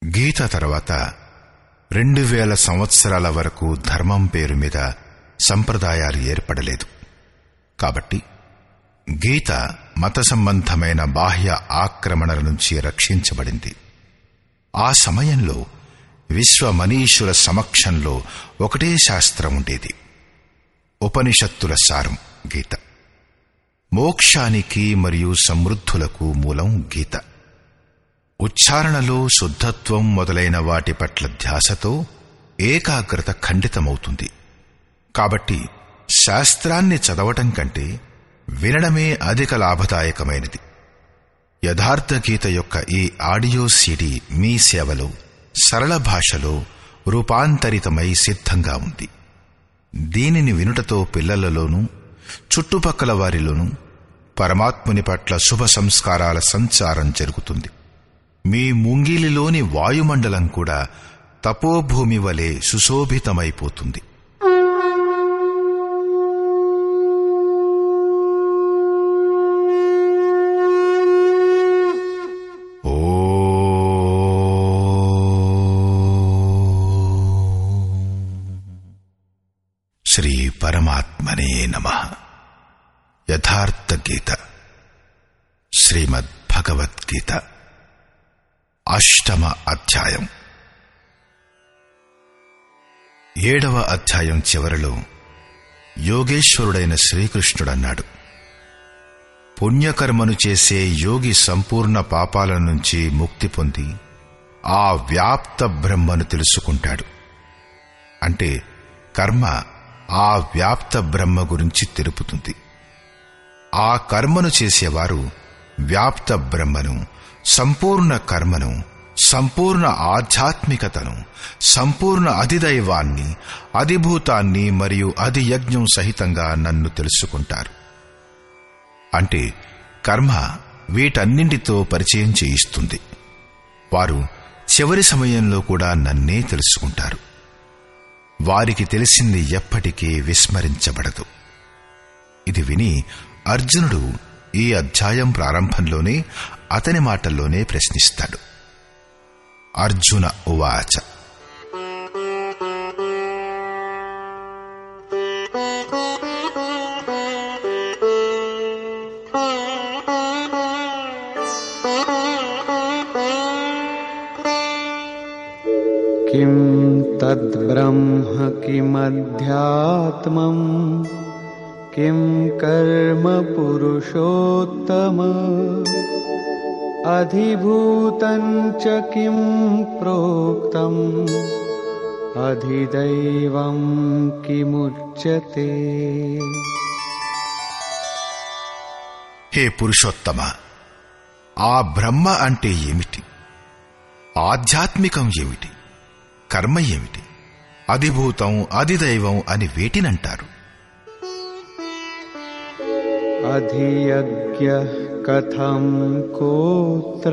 గీత తర్వాత రెండు వేల సంవత్సరాల వరకు ధర్మం పేరు మీద సంప్రదాయాలు ఏర్పడలేదు కాబట్టి గీత మత సంబంధమైన బాహ్య ఆక్రమణల నుంచి రక్షించబడింది ఆ సమయంలో విశ్వ మనీషుల సమక్షంలో ఒకటే శాస్త్రం ఉండేది ఉపనిషత్తుల సారం గీత మోక్షానికి మరియు సమృద్ధులకు మూలం గీత ఉచ్చారణలో శుద్ధత్వం మొదలైన వాటి పట్ల ధ్యాసతో ఏకాగ్రత ఖండితమవుతుంది కాబట్టి శాస్త్రాన్ని చదవటం కంటే వినడమే అధిక లాభదాయకమైనది యథార్థ గీత యొక్క ఈ ఆడియో సీడీ మీ సేవలో సరళ భాషలో రూపాంతరితమై సిద్ధంగా ఉంది దీనిని వినుటతో పిల్లలలోనూ చుట్టుపక్కల వారిలోనూ పరమాత్ముని పట్ల శుభ సంస్కారాల సంచారం జరుగుతుంది మీ ముంగిలిలోని వాయుమండలం కూడా తపోభూమి వలె సుశోభితమైపోతుంది ఓ శ్రీ పరమాత్మనే నమ యథార్థ గీత శ్రీమద్ భగవద్గీత అష్టమ అధ్యాయం ఏడవ అధ్యాయం చివరిలో యోగేశ్వరుడైన శ్రీకృష్ణుడన్నాడు పుణ్యకర్మను చేసే యోగి సంపూర్ణ పాపాల నుంచి ముక్తి పొంది ఆ వ్యాప్త బ్రహ్మను తెలుసుకుంటాడు అంటే కర్మ ఆ వ్యాప్త బ్రహ్మ గురించి తెలుపుతుంది ఆ కర్మను చేసేవారు వ్యాప్త బ్రహ్మను సంపూర్ణ కర్మను సంపూర్ణ ఆధ్యాత్మికతను సంపూర్ణ అధిదైవాన్ని అధిభూతాన్ని మరియు అధియజ్ఞం సహితంగా నన్ను తెలుసుకుంటారు అంటే కర్మ వీటన్నింటితో పరిచయం చేయిస్తుంది వారు చివరి సమయంలో కూడా నన్నే తెలుసుకుంటారు వారికి తెలిసింది ఎప్పటికీ విస్మరించబడదు ఇది విని అర్జునుడు ఈ అధ్యాయం ప్రారంభంలోనే అతని మాటల్లోనే ప్రశ్నిస్తాడు అర్జున ఉవాచ किं तद्ब्रह्म किमध्यात्मम् किं कर्म पुरुषोत्तम अधिभूतं च किं प्रोक्तम् अधिदैवं किमुच्यते హే పురుషోత్తమ ఆ బ్రహ్మ అంటే ఏమిటి ఆధ్యాత్మికం ఏమిటి కర్మ ఏమిటి అధిభూతం అధిదైవం అని వేటినంటారు अधियज्ञः कथं कोत्र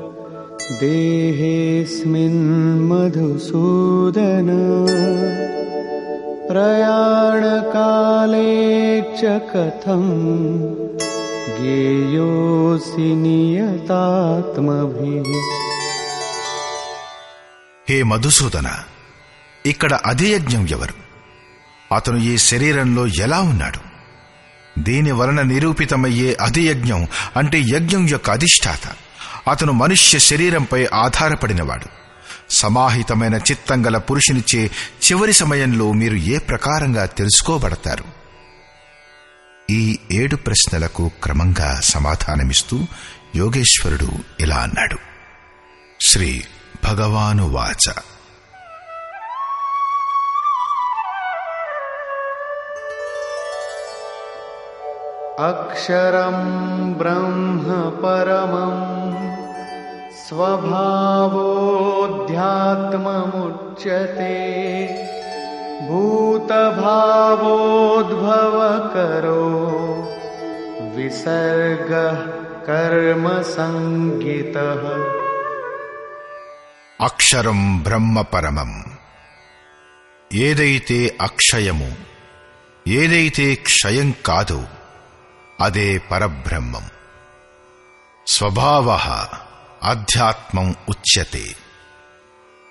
देहेऽस्मिन् मधुसूदन प्रयाणकाले च कथं ज्ञेयोऽसि नियतात्मभिः హే మధుసూదన ఇక్కడ అధియజ్ఞం ఎవరు అతను ఈ శరీరంలో ఎలా ఉన్నాడు దీని వలన నిరూపితమయ్యే అధియజ్ఞం అంటే యజ్ఞం యొక్క అధిష్టాత అతను మనుష్య శరీరంపై ఆధారపడినవాడు సమాహితమైన చిత్తం గల పురుషునిచ్చే చివరి సమయంలో మీరు ఏ ప్రకారంగా తెలుసుకోబడతారు ఈ ఏడు ప్రశ్నలకు క్రమంగా సమాధానమిస్తూ యోగేశ్వరుడు ఇలా అన్నాడు శ్రీ భగవాను వాచ अक्षरं ब्रह्म परमं स्वभावोऽध्यात्ममुच्यते भूतभावोद्भवकरो विसर्गः कर्मसङ्गितः అక్షరం బ్రహ్మ పరమం ఏదైతే అక్షయము ఏదైతే క్షయం కాదో అదే పరబ్రహ్మం స్వభావ అధ్యాత్మం ఉచ్యతే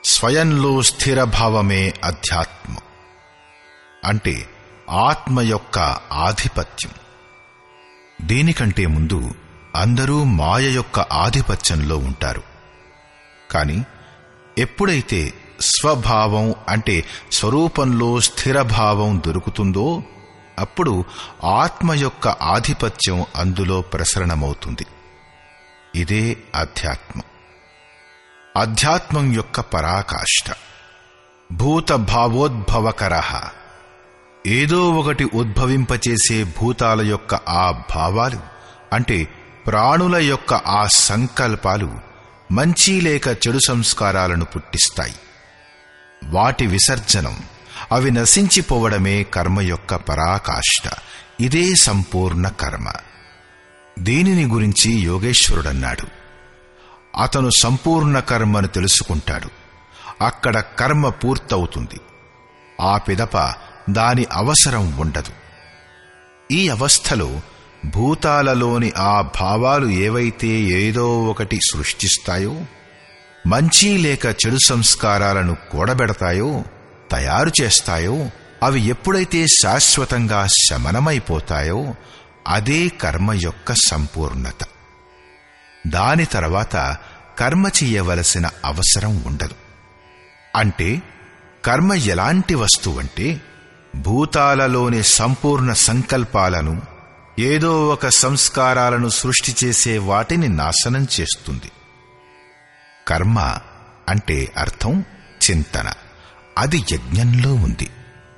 స్వయంలో స్థిరభావమే అధ్యాత్మం అంటే ఆత్మ యొక్క ఆధిపత్యం దీనికంటే ముందు అందరూ మాయ యొక్క ఆధిపత్యంలో ఉంటారు కాని ఎప్పుడైతే స్వభావం అంటే స్వరూపంలో స్థిరభావం దొరుకుతుందో అప్పుడు ఆత్మ యొక్క ఆధిపత్యం అందులో ప్రసరణమవుతుంది ఇదే అధ్యాత్మం అధ్యాత్మం యొక్క పరాకాష్ఠ భూత భావోద్భవకర ఏదో ఒకటి ఉద్భవింపచేసే భూతాల యొక్క ఆ భావాలు అంటే ప్రాణుల యొక్క ఆ సంకల్పాలు మంచి లేక చెడు సంస్కారాలను పుట్టిస్తాయి వాటి విసర్జనం అవి నశించిపోవడమే కర్మ యొక్క పరాకాష్ఠ ఇదే సంపూర్ణ కర్మ దీనిని గురించి యోగేశ్వరుడన్నాడు అతను సంపూర్ణ కర్మను తెలుసుకుంటాడు అక్కడ కర్మ పూర్తవుతుంది ఆ పిదప దాని అవసరం ఉండదు ఈ అవస్థలో భూతాలలోని ఆ భావాలు ఏవైతే ఏదో ఒకటి సృష్టిస్తాయో మంచి లేక చెడు సంస్కారాలను కూడబెడతాయో తయారు చేస్తాయో అవి ఎప్పుడైతే శాశ్వతంగా శమనమైపోతాయో అదే కర్మ యొక్క సంపూర్ణత దాని తర్వాత కర్మ చెయ్యవలసిన అవసరం ఉండదు అంటే కర్మ ఎలాంటి వస్తువంటే భూతాలలోని సంపూర్ణ సంకల్పాలను ఏదో ఒక సంస్కారాలను సృష్టి చేసే వాటిని నాశనం చేస్తుంది కర్మ అంటే అర్థం చింతన అది యజ్ఞంలో ఉంది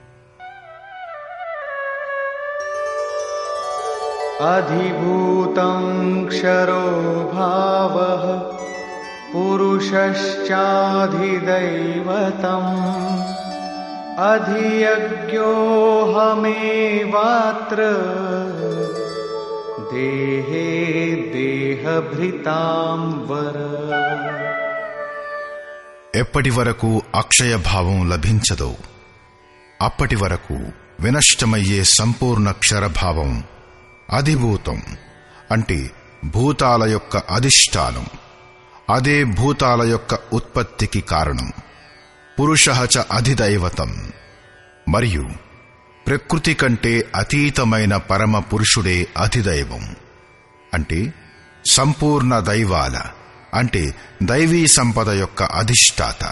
अधिभूतं क्षरो भावः पुरुषश्चाधिदैवतम् अधियज्ञोऽहमेवात्र देहे देहभृतां वर ఎప్పటి వరకు అక్షయ భావం లభించదో అప్పటి వరకు వినష్టమయ్యే సంపూర్ణ క్షరభావం అధిభూతం అంటే భూతాల యొక్క అధిష్టానం అదే భూతాల యొక్క ఉత్పత్తికి కారణం పురుష చ అధిదైవతం మరియు ప్రకృతి కంటే అతీతమైన పరమ పురుషుడే అధిదైవం అంటే సంపూర్ణ దైవాల అంటే దైవీ సంపద యొక్క అధిష్టాత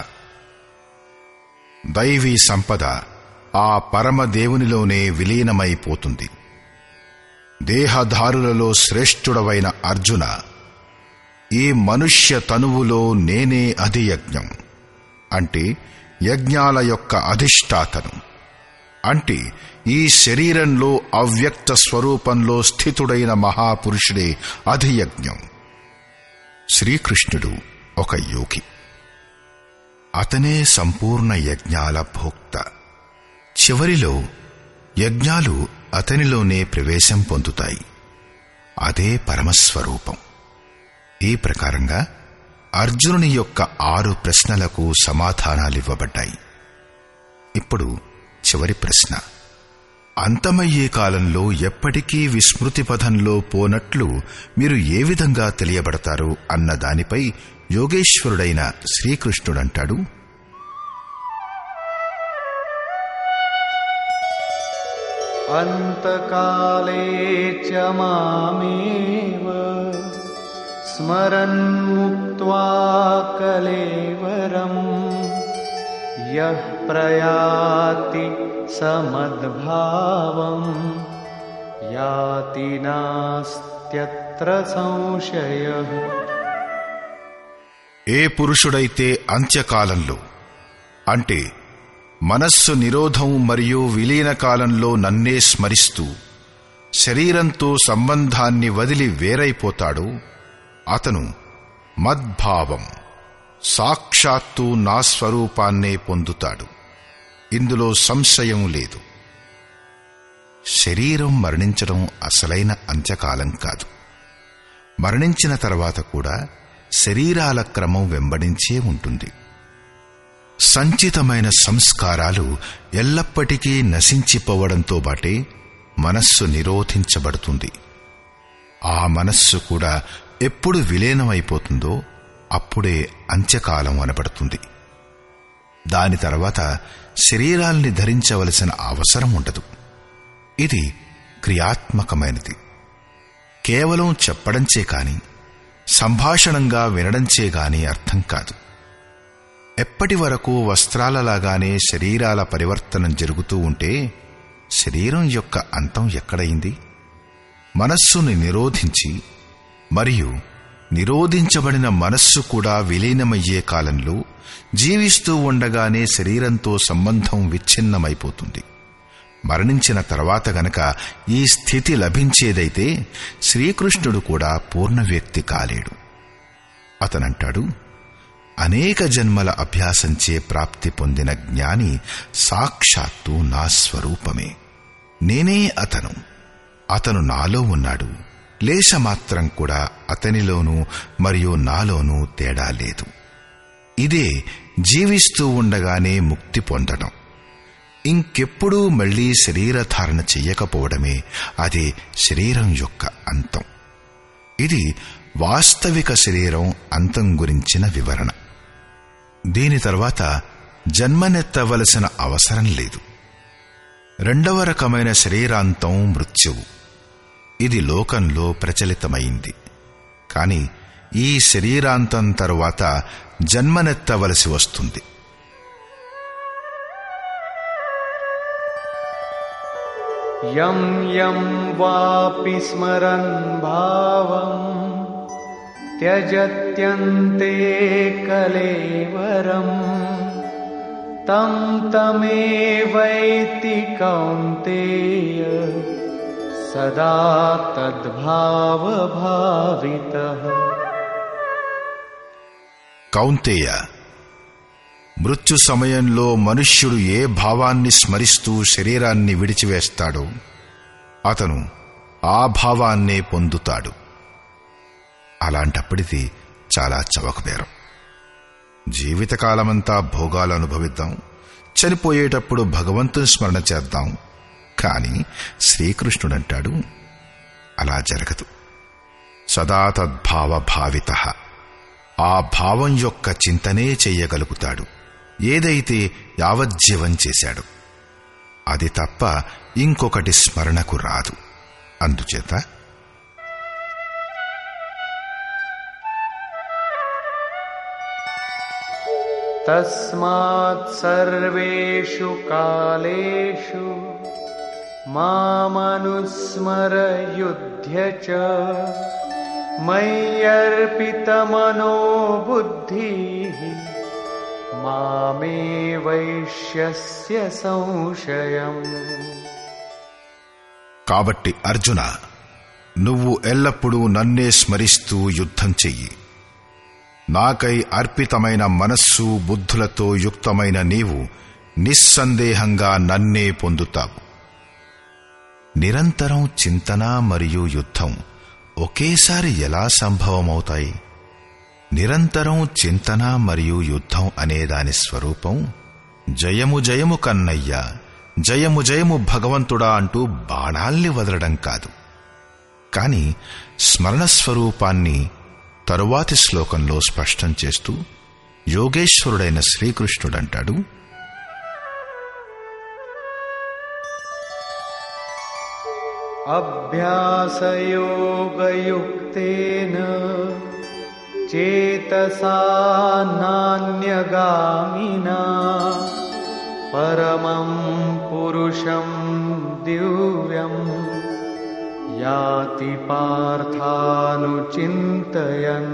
దైవీ సంపద ఆ పరమదేవునిలోనే విలీనమైపోతుంది దేహధారులలో శ్రేష్ఠుడవైన అర్జున ఈ మనుష్య తనువులో నేనే అధియజ్ఞం అంటే యజ్ఞాల యొక్క అధిష్టాతను అంటే ఈ శరీరంలో అవ్యక్త స్వరూపంలో స్థితుడైన మహాపురుషుడే అధియజ్ఞం శ్రీకృష్ణుడు ఒక యోగి అతనే సంపూర్ణ యజ్ఞాల భోక్త చివరిలో యజ్ఞాలు అతనిలోనే ప్రవేశం పొందుతాయి అదే పరమస్వరూపం ఈ ప్రకారంగా అర్జునుని యొక్క ఆరు ప్రశ్నలకు సమాధానాలివ్వబడ్డాయి ఇప్పుడు చివరి ప్రశ్న అంతమయ్యే కాలంలో ఎప్పటికీ విస్మృతి పథంలో పోనట్లు మీరు ఏ విధంగా తెలియబడతారు అన్న దానిపై యోగేశ్వరుడైన శ్రీకృష్ణుడంటాడు अन्तकाले च मामेव स्मरन्मुक्त्वा कलेवरम् यः प्रयाति समद्भावम् याति नास्त्यत्र संशयः ఏ పురుషుడైతే అంత్యకాలంలో అంటే మనస్సు నిరోధం మరియు విలీన కాలంలో నన్నే స్మరిస్తూ శరీరంతో సంబంధాన్ని వదిలి వేరైపోతాడో అతను మద్భావం సాక్షాత్తు నా స్వరూపాన్నే పొందుతాడు ఇందులో సంశయం లేదు శరీరం మరణించడం అసలైన అంత్యకాలం కాదు మరణించిన తర్వాత కూడా శరీరాల క్రమం వెంబడించే ఉంటుంది సంచితమైన సంస్కారాలు ఎల్లప్పటికీ నశించిపోవడంతో బాటే మనస్సు నిరోధించబడుతుంది ఆ మనస్సు కూడా ఎప్పుడు విలీనమైపోతుందో అప్పుడే అంత్యకాలం అనబడుతుంది దాని తర్వాత శరీరాల్ని ధరించవలసిన అవసరం ఉండదు ఇది క్రియాత్మకమైనది కేవలం చెప్పడంచే కాని సంభాషణంగా వినడంచే గాని అర్థం కాదు ఎప్పటి వరకు వస్త్రాలలాగానే శరీరాల పరివర్తనం జరుగుతూ ఉంటే శరీరం యొక్క అంతం ఎక్కడైంది మనస్సుని నిరోధించి మరియు నిరోధించబడిన మనస్సు కూడా విలీనమయ్యే కాలంలో జీవిస్తూ ఉండగానే శరీరంతో సంబంధం విచ్ఛిన్నమైపోతుంది మరణించిన తర్వాత గనక ఈ స్థితి లభించేదైతే శ్రీకృష్ణుడు కూడా పూర్ణ వ్యక్తి కాలేడు అతనంటాడు అనేక జన్మల అభ్యాసంచే ప్రాప్తి పొందిన జ్ఞాని సాక్షాత్తు నా స్వరూపమే నేనే అతను అతను నాలో ఉన్నాడు లేశమాత్రం కూడా అతనిలోనూ మరియు నాలోనూ తేడా లేదు ఇదే జీవిస్తూ ఉండగానే ముక్తి పొందడం ఇంకెప్పుడూ మళ్లీ శరీరధారణ చెయ్యకపోవడమే అదే శరీరం యొక్క అంతం ఇది వాస్తవిక శరీరం అంతం గురించిన వివరణ దీని తర్వాత జన్మనెత్తవలసిన అవసరం లేదు రెండవ రకమైన శరీరాంతం మృత్యువు ఇది లోకంలో ప్రచలితమైంది కాని ఈ శరీరాంతం తరువాత జన్మనెత్తవలసి వస్తుంది यं यं वापि स्मरन् भावम् त्यजत्यन्ते कलेवरम् तं तमेवैति कौन्तेय सदा तद्भावभावितः కౌంతేయ మృత్యు సమయంలో మనుష్యుడు ఏ భావాన్ని స్మరిస్తూ శరీరాన్ని విడిచివేస్తాడో అతను ఆ భావాన్నే పొందుతాడు అలాంటప్పటిది చాలా చవకబేరం జీవితకాలమంతా భోగాలు అనుభవిద్దాం చనిపోయేటప్పుడు భగవంతుని స్మరణ చేద్దాం కాని శ్రీకృష్ణుడంటాడు అలా జరగదు సదా తద్భావ భావిత ఆ భావం యొక్క చింతనే చెయ్యగలుగుతాడు ఏదైతే యావజ్జీవం చేశాడు అది తప్ప ఇంకొకటి స్మరణకు రాదు అందుచేత तस्मात् सर्वेषु कालेषु मामनुस्मर युध्य च मय्यर्पितमनो बुद्धिः मामे वैश्यस्य संशयम् కాబట్టి అర్జున నువ్వు ఎల్లప్పుడూ నన్నే స్మరిస్తూ యుద్ధం చెయ్యి నాకై అర్పితమైన మనస్సు బుద్ధులతో యుక్తమైన నీవు నిస్సందేహంగా నన్నే పొందుతావు నిరంతరం చింతన మరియు యుద్ధం ఒకేసారి ఎలా సంభవమవుతాయి నిరంతరం చింతన మరియు యుద్ధం అనే దాని స్వరూపం జయము జయము కన్నయ్య జయము జయము భగవంతుడా అంటూ బాణాల్ని వదలడం కాదు కాని స్మరణ స్వరూపాన్ని తరువాతి శ్లోకంలో స్పష్టం చేస్తూ యోగేశ్వరుడైన శ్రీకృష్ణుడంటాడు अभ्यासयोगयुक्तेन चेतसा नान्यगामिना परमं पुरुषं दिव्यम् याति पार्थानुचिन्तयन्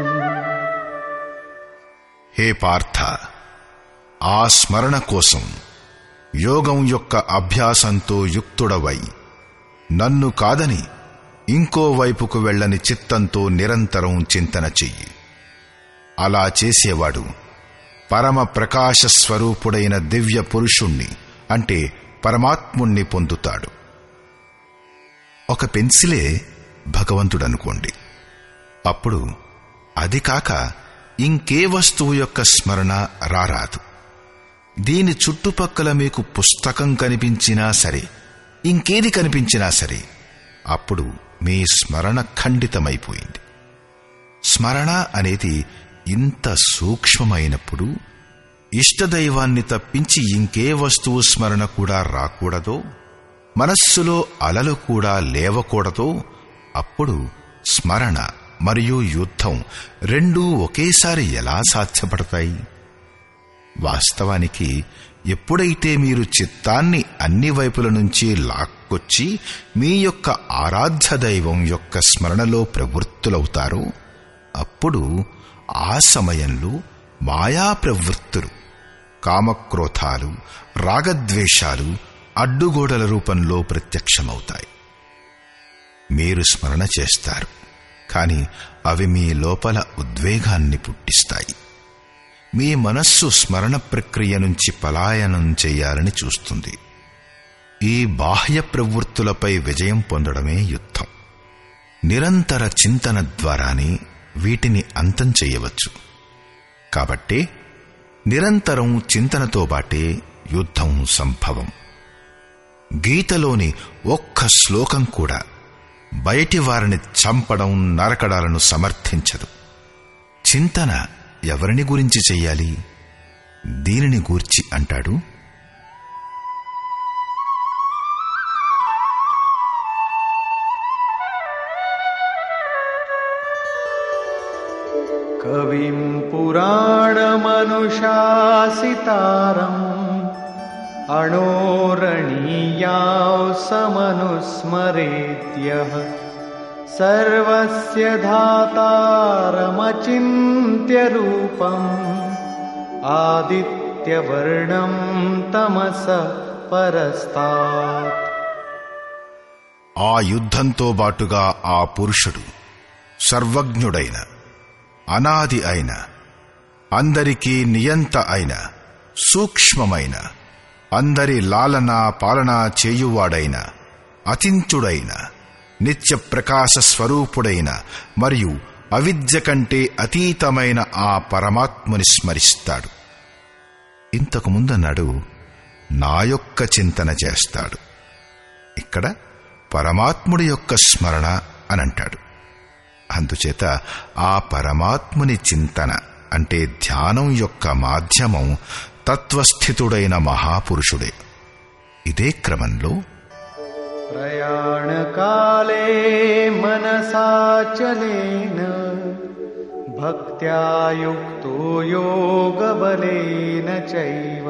హే పార్థ ఆ స్మరణ కోసం యోగం యొక్క అభ్యాసంతో యుక్తుడవై నన్ను కాదని ఇంకో వైపుకు వెళ్ళని చిత్తంతో నిరంతరం చింతన చెయ్యి అలా చేసేవాడు పరమ ప్రకాశ స్వరూపుడైన దివ్య పురుషుణ్ణి అంటే పరమాత్ముణ్ణి పొందుతాడు ఒక పెన్సిలే భగవంతుడనుకోండి అప్పుడు అది కాక ఇంకే వస్తువు యొక్క స్మరణ రారాదు దీని చుట్టుపక్కల మీకు పుస్తకం కనిపించినా సరే ఇంకేది కనిపించినా సరే అప్పుడు మీ స్మరణ ఖండితమైపోయింది స్మరణ అనేది ఇంత సూక్ష్మమైనప్పుడు ఇష్టదైవాన్ని తప్పించి ఇంకే వస్తువు స్మరణ కూడా రాకూడదో మనస్సులో అలలు కూడా లేవకూడదో అప్పుడు స్మరణ మరియు యుద్ధం రెండూ ఒకేసారి ఎలా సాధ్యపడతాయి వాస్తవానికి ఎప్పుడైతే మీరు చిత్తాన్ని అన్ని వైపుల నుంచి లాక్కొచ్చి మీ యొక్క ఆరాధ్య దైవం యొక్క స్మరణలో ప్రవృత్తులవుతారో అప్పుడు ఆ సమయంలో మాయా ప్రవృత్తులు కామక్రోధాలు రాగద్వేషాలు అడ్డుగోడల రూపంలో ప్రత్యక్షమవుతాయి మీరు స్మరణ చేస్తారు కాని అవి మీ లోపల ఉద్వేగాన్ని పుట్టిస్తాయి మీ మనస్సు స్మరణ ప్రక్రియ నుంచి పలాయనం చేయాలని చూస్తుంది ఈ బాహ్య ప్రవృత్తులపై విజయం పొందడమే యుద్ధం నిరంతర చింతన ద్వారానే వీటిని అంతం చేయవచ్చు కాబట్టే నిరంతరం చింతనతో బాటే యుద్ధం సంభవం గీతలోని ఒక్క శ్లోకం కూడా బయటి వారిని చంపడం నరకడాలను సమర్థించదు చింతన ఎవరిని గురించి చెయ్యాలి దీనిని గూర్చి అంటాడు कविं पुराणमनुशासितारम् अणोरणीयां समनुस्मरेद्यः सर्वस्य धातारमचिन्त्य रूपम् आदित्यवर्णं तमस परस्तात् ఆ యుద్ధంతో బాటుగా ఆ పురుషుడు సర్వజ్ఞుడైన అనాది అయిన అందరికీ నియంత అయిన సూక్ష్మమైన అందరి లాలన పాలన చేయువాడైన అతించుడైన నిత్య ప్రకాశ స్వరూపుడైన మరియు అవిద్య కంటే అతీతమైన ఆ పరమాత్ముని స్మరిస్తాడు ఇంతకు ముందన్నాడు నా యొక్క చింతన చేస్తాడు ఇక్కడ పరమాత్ముడి యొక్క స్మరణ అని అంటాడు అందుచేత ఆ పరమాత్ముని చింతన అంటే ధ్యానం యొక్క మాధ్యమం తత్వస్థితుడైన మహాపురుషుడే ఇదే క్రమంలో प्रयाणकाले मनसाचलेन भक्त्या युक्तो योगबलेन चैव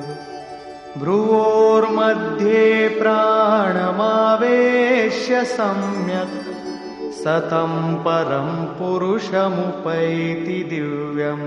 भ्रुवोर्मध्ये प्राणमावेश्य सम्यक् सतं परं पुरुषमुपैति दिव्यम्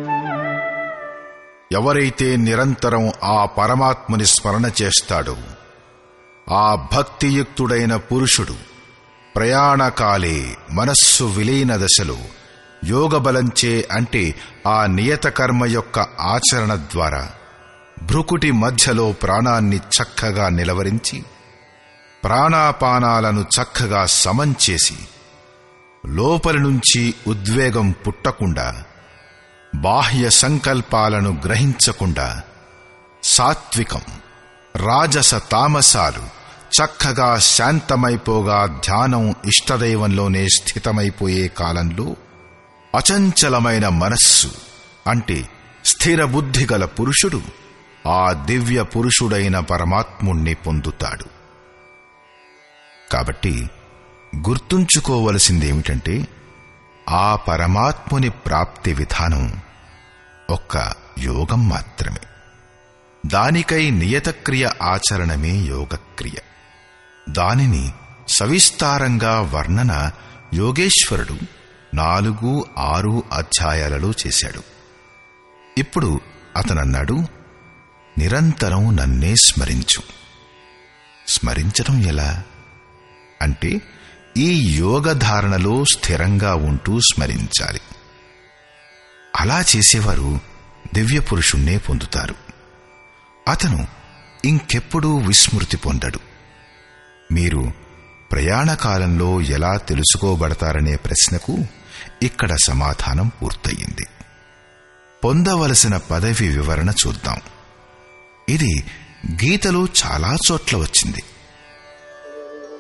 ఎవరైతే నిరంతరం ఆ పరమాత్ముని స్మరణ చేస్తాడో ఆ భక్తియుక్తుడైన పురుషుడు ప్రయాణకాలే మనస్సు విలీన దశలో యోగబలంచే అంటే ఆ నియత కర్మ యొక్క ఆచరణ ద్వారా భృకుటి మధ్యలో ప్రాణాన్ని చక్కగా నిలవరించి ప్రాణాపానాలను చక్కగా సమం చేసి లోపలి నుంచి ఉద్వేగం పుట్టకుండా బాహ్య సంకల్పాలను గ్రహించకుండా సాత్వికం రాజస తామసాలు చక్కగా శాంతమైపోగా ధ్యానం ఇష్టదైవంలోనే స్థితమైపోయే కాలంలో అచంచలమైన మనస్సు అంటే స్థిర బుద్ధి గల పురుషుడు ఆ దివ్య పురుషుడైన పరమాత్ముణ్ణి పొందుతాడు కాబట్టి గుర్తుంచుకోవలసిందేమిటంటే ఆ పరమాత్ముని ప్రాప్తి విధానం ఒక్క యోగం మాత్రమే దానికై నియతక్రియ ఆచరణమే యోగక్రియ దానిని సవిస్తారంగా వర్ణన యోగేశ్వరుడు నాలుగు ఆరు అధ్యాయాలలో చేశాడు ఇప్పుడు అతనన్నాడు నిరంతరం నన్నే స్మరించు స్మరించడం ఎలా అంటే ఈ యోగ ధారణలో స్థిరంగా ఉంటూ స్మరించాలి అలా చేసేవారు దివ్య పురుషుణ్ణే పొందుతారు అతను ఇంకెప్పుడూ విస్మృతి పొందడు మీరు ప్రయాణ కాలంలో ఎలా తెలుసుకోబడతారనే ప్రశ్నకు ఇక్కడ సమాధానం పూర్తయింది పొందవలసిన పదవి వివరణ చూద్దాం ఇది గీతలో చాలా చోట్ల వచ్చింది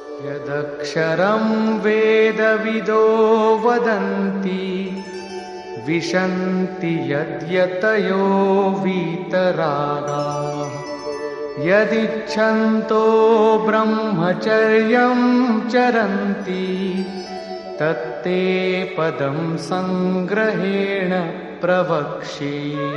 यदक्षरं वेदविदो वदन्ति विशन्ति यद्यतयो वीतरागाः यदिच्छन्तो ब्रह्मचर्यं चरन्ति तत्ते पदं सङ्ग्रहेण प्रवक्ष्ये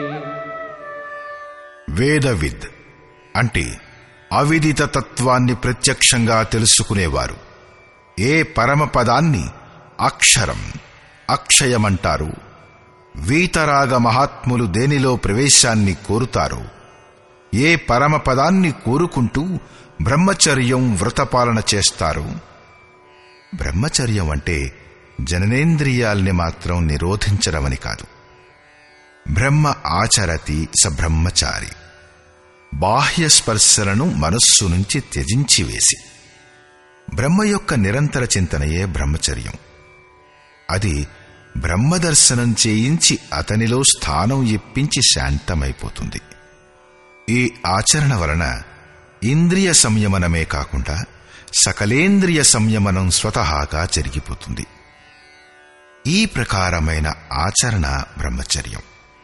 వేదవిద్ అంటే అవిదిత తత్వాన్ని ప్రత్యక్షంగా తెలుసుకునేవారు ఏ పరమపదాన్ని అక్షరం అక్షయమంటారు వీతరాగ మహాత్ములు దేనిలో ప్రవేశాన్ని కోరుతారో ఏ పరమపదాన్ని కోరుకుంటూ బ్రహ్మచర్యం వ్రతపాలన చేస్తారు బ్రహ్మచర్యం అంటే జననేంద్రియాల్ని మాత్రం నిరోధించడమని కాదు బ్రహ్మ ఆచరతి స బ్రహ్మచారి బాహ్య స్పర్శలను మనస్సు నుంచి త్యజించి వేసి బ్రహ్మ యొక్క నిరంతర చింతనయే బ్రహ్మచర్యం అది బ్రహ్మదర్శనం చేయించి అతనిలో స్థానం ఇప్పించి శాంతమైపోతుంది ఈ ఆచరణ వలన ఇంద్రియ సంయమనమే కాకుండా సకలేంద్రియ సంయమనం స్వతహాగా జరిగిపోతుంది ఈ ప్రకారమైన ఆచరణ బ్రహ్మచర్యం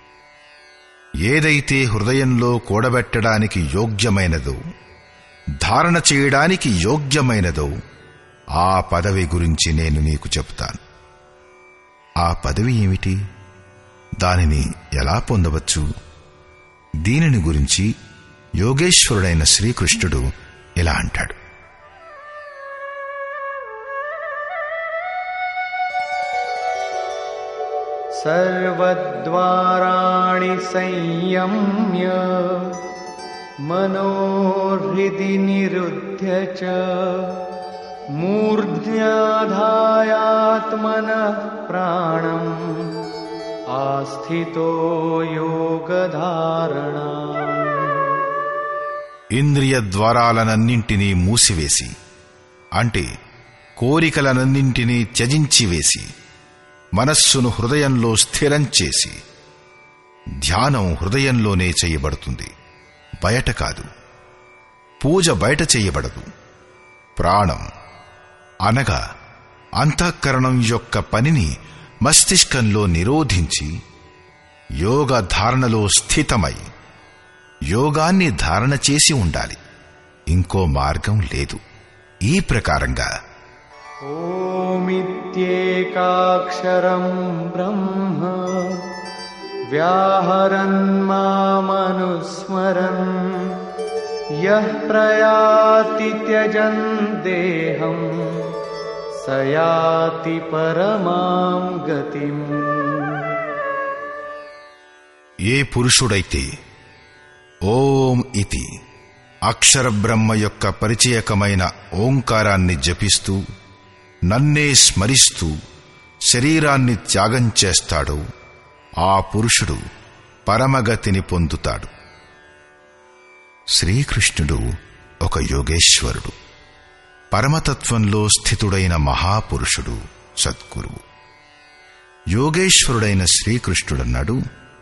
ఏదైతే హృదయంలో కూడబెట్టడానికి యోగ్యమైనదో ధారణ చేయడానికి యోగ్యమైనదో ఆ పదవి గురించి నేను నీకు చెప్తాను ఆ పదవి ఏమిటి దానిని ఎలా పొందవచ్చు దీనిని గురించి యోగేశ్వరుడైన శ్రీకృష్ణుడు ఇలా అంటాడు सर्वद्वाराणि संयम्य मनोहृदि निरुध्य च मूर्ध्याधायात्मनः प्राणम् आस्थितो योगधारणा ఇంద్రియ ద్వారాలనన్నింటినీ మూసివేసి అంటే కోరికలనన్నింటినీ త్యజించి వేసి మనస్సును హృదయంలో స్థిరం చేసి ధ్యానం హృదయంలోనే చేయబడుతుంది బయట కాదు పూజ బయట చేయబడదు ప్రాణం అనగా అంతఃకరణం యొక్క పనిని మస్తిష్కంలో నిరోధించి యోగ ధారణలో స్థితమై యోగాన్ని ధారణ చేసి ఉండాలి ఇంకో మార్గం లేదు ఈ ప్రకారంగా ओमित्येकाक्षरं ब्रह्म व्याहरन् मामनुस्मरन् यः प्रयाति त्यजन् देहम् स याति परमां गतिम् ఏ పురుషుడైతే ఓం ఇతి అక్షర బ్రహ్మ యొక్క పరిచయకమైన ఓంకారాన్ని జపిస్తూ నన్నే స్మరిస్తూ శరీరాన్ని త్యాగం చేస్తాడో ఆ పురుషుడు పరమగతిని పొందుతాడు శ్రీకృష్ణుడు ఒక యోగేశ్వరుడు పరమతత్వంలో స్థితుడైన మహాపురుషుడు సద్గురువు యోగేశ్వరుడైన శ్రీకృష్ణుడన్నాడు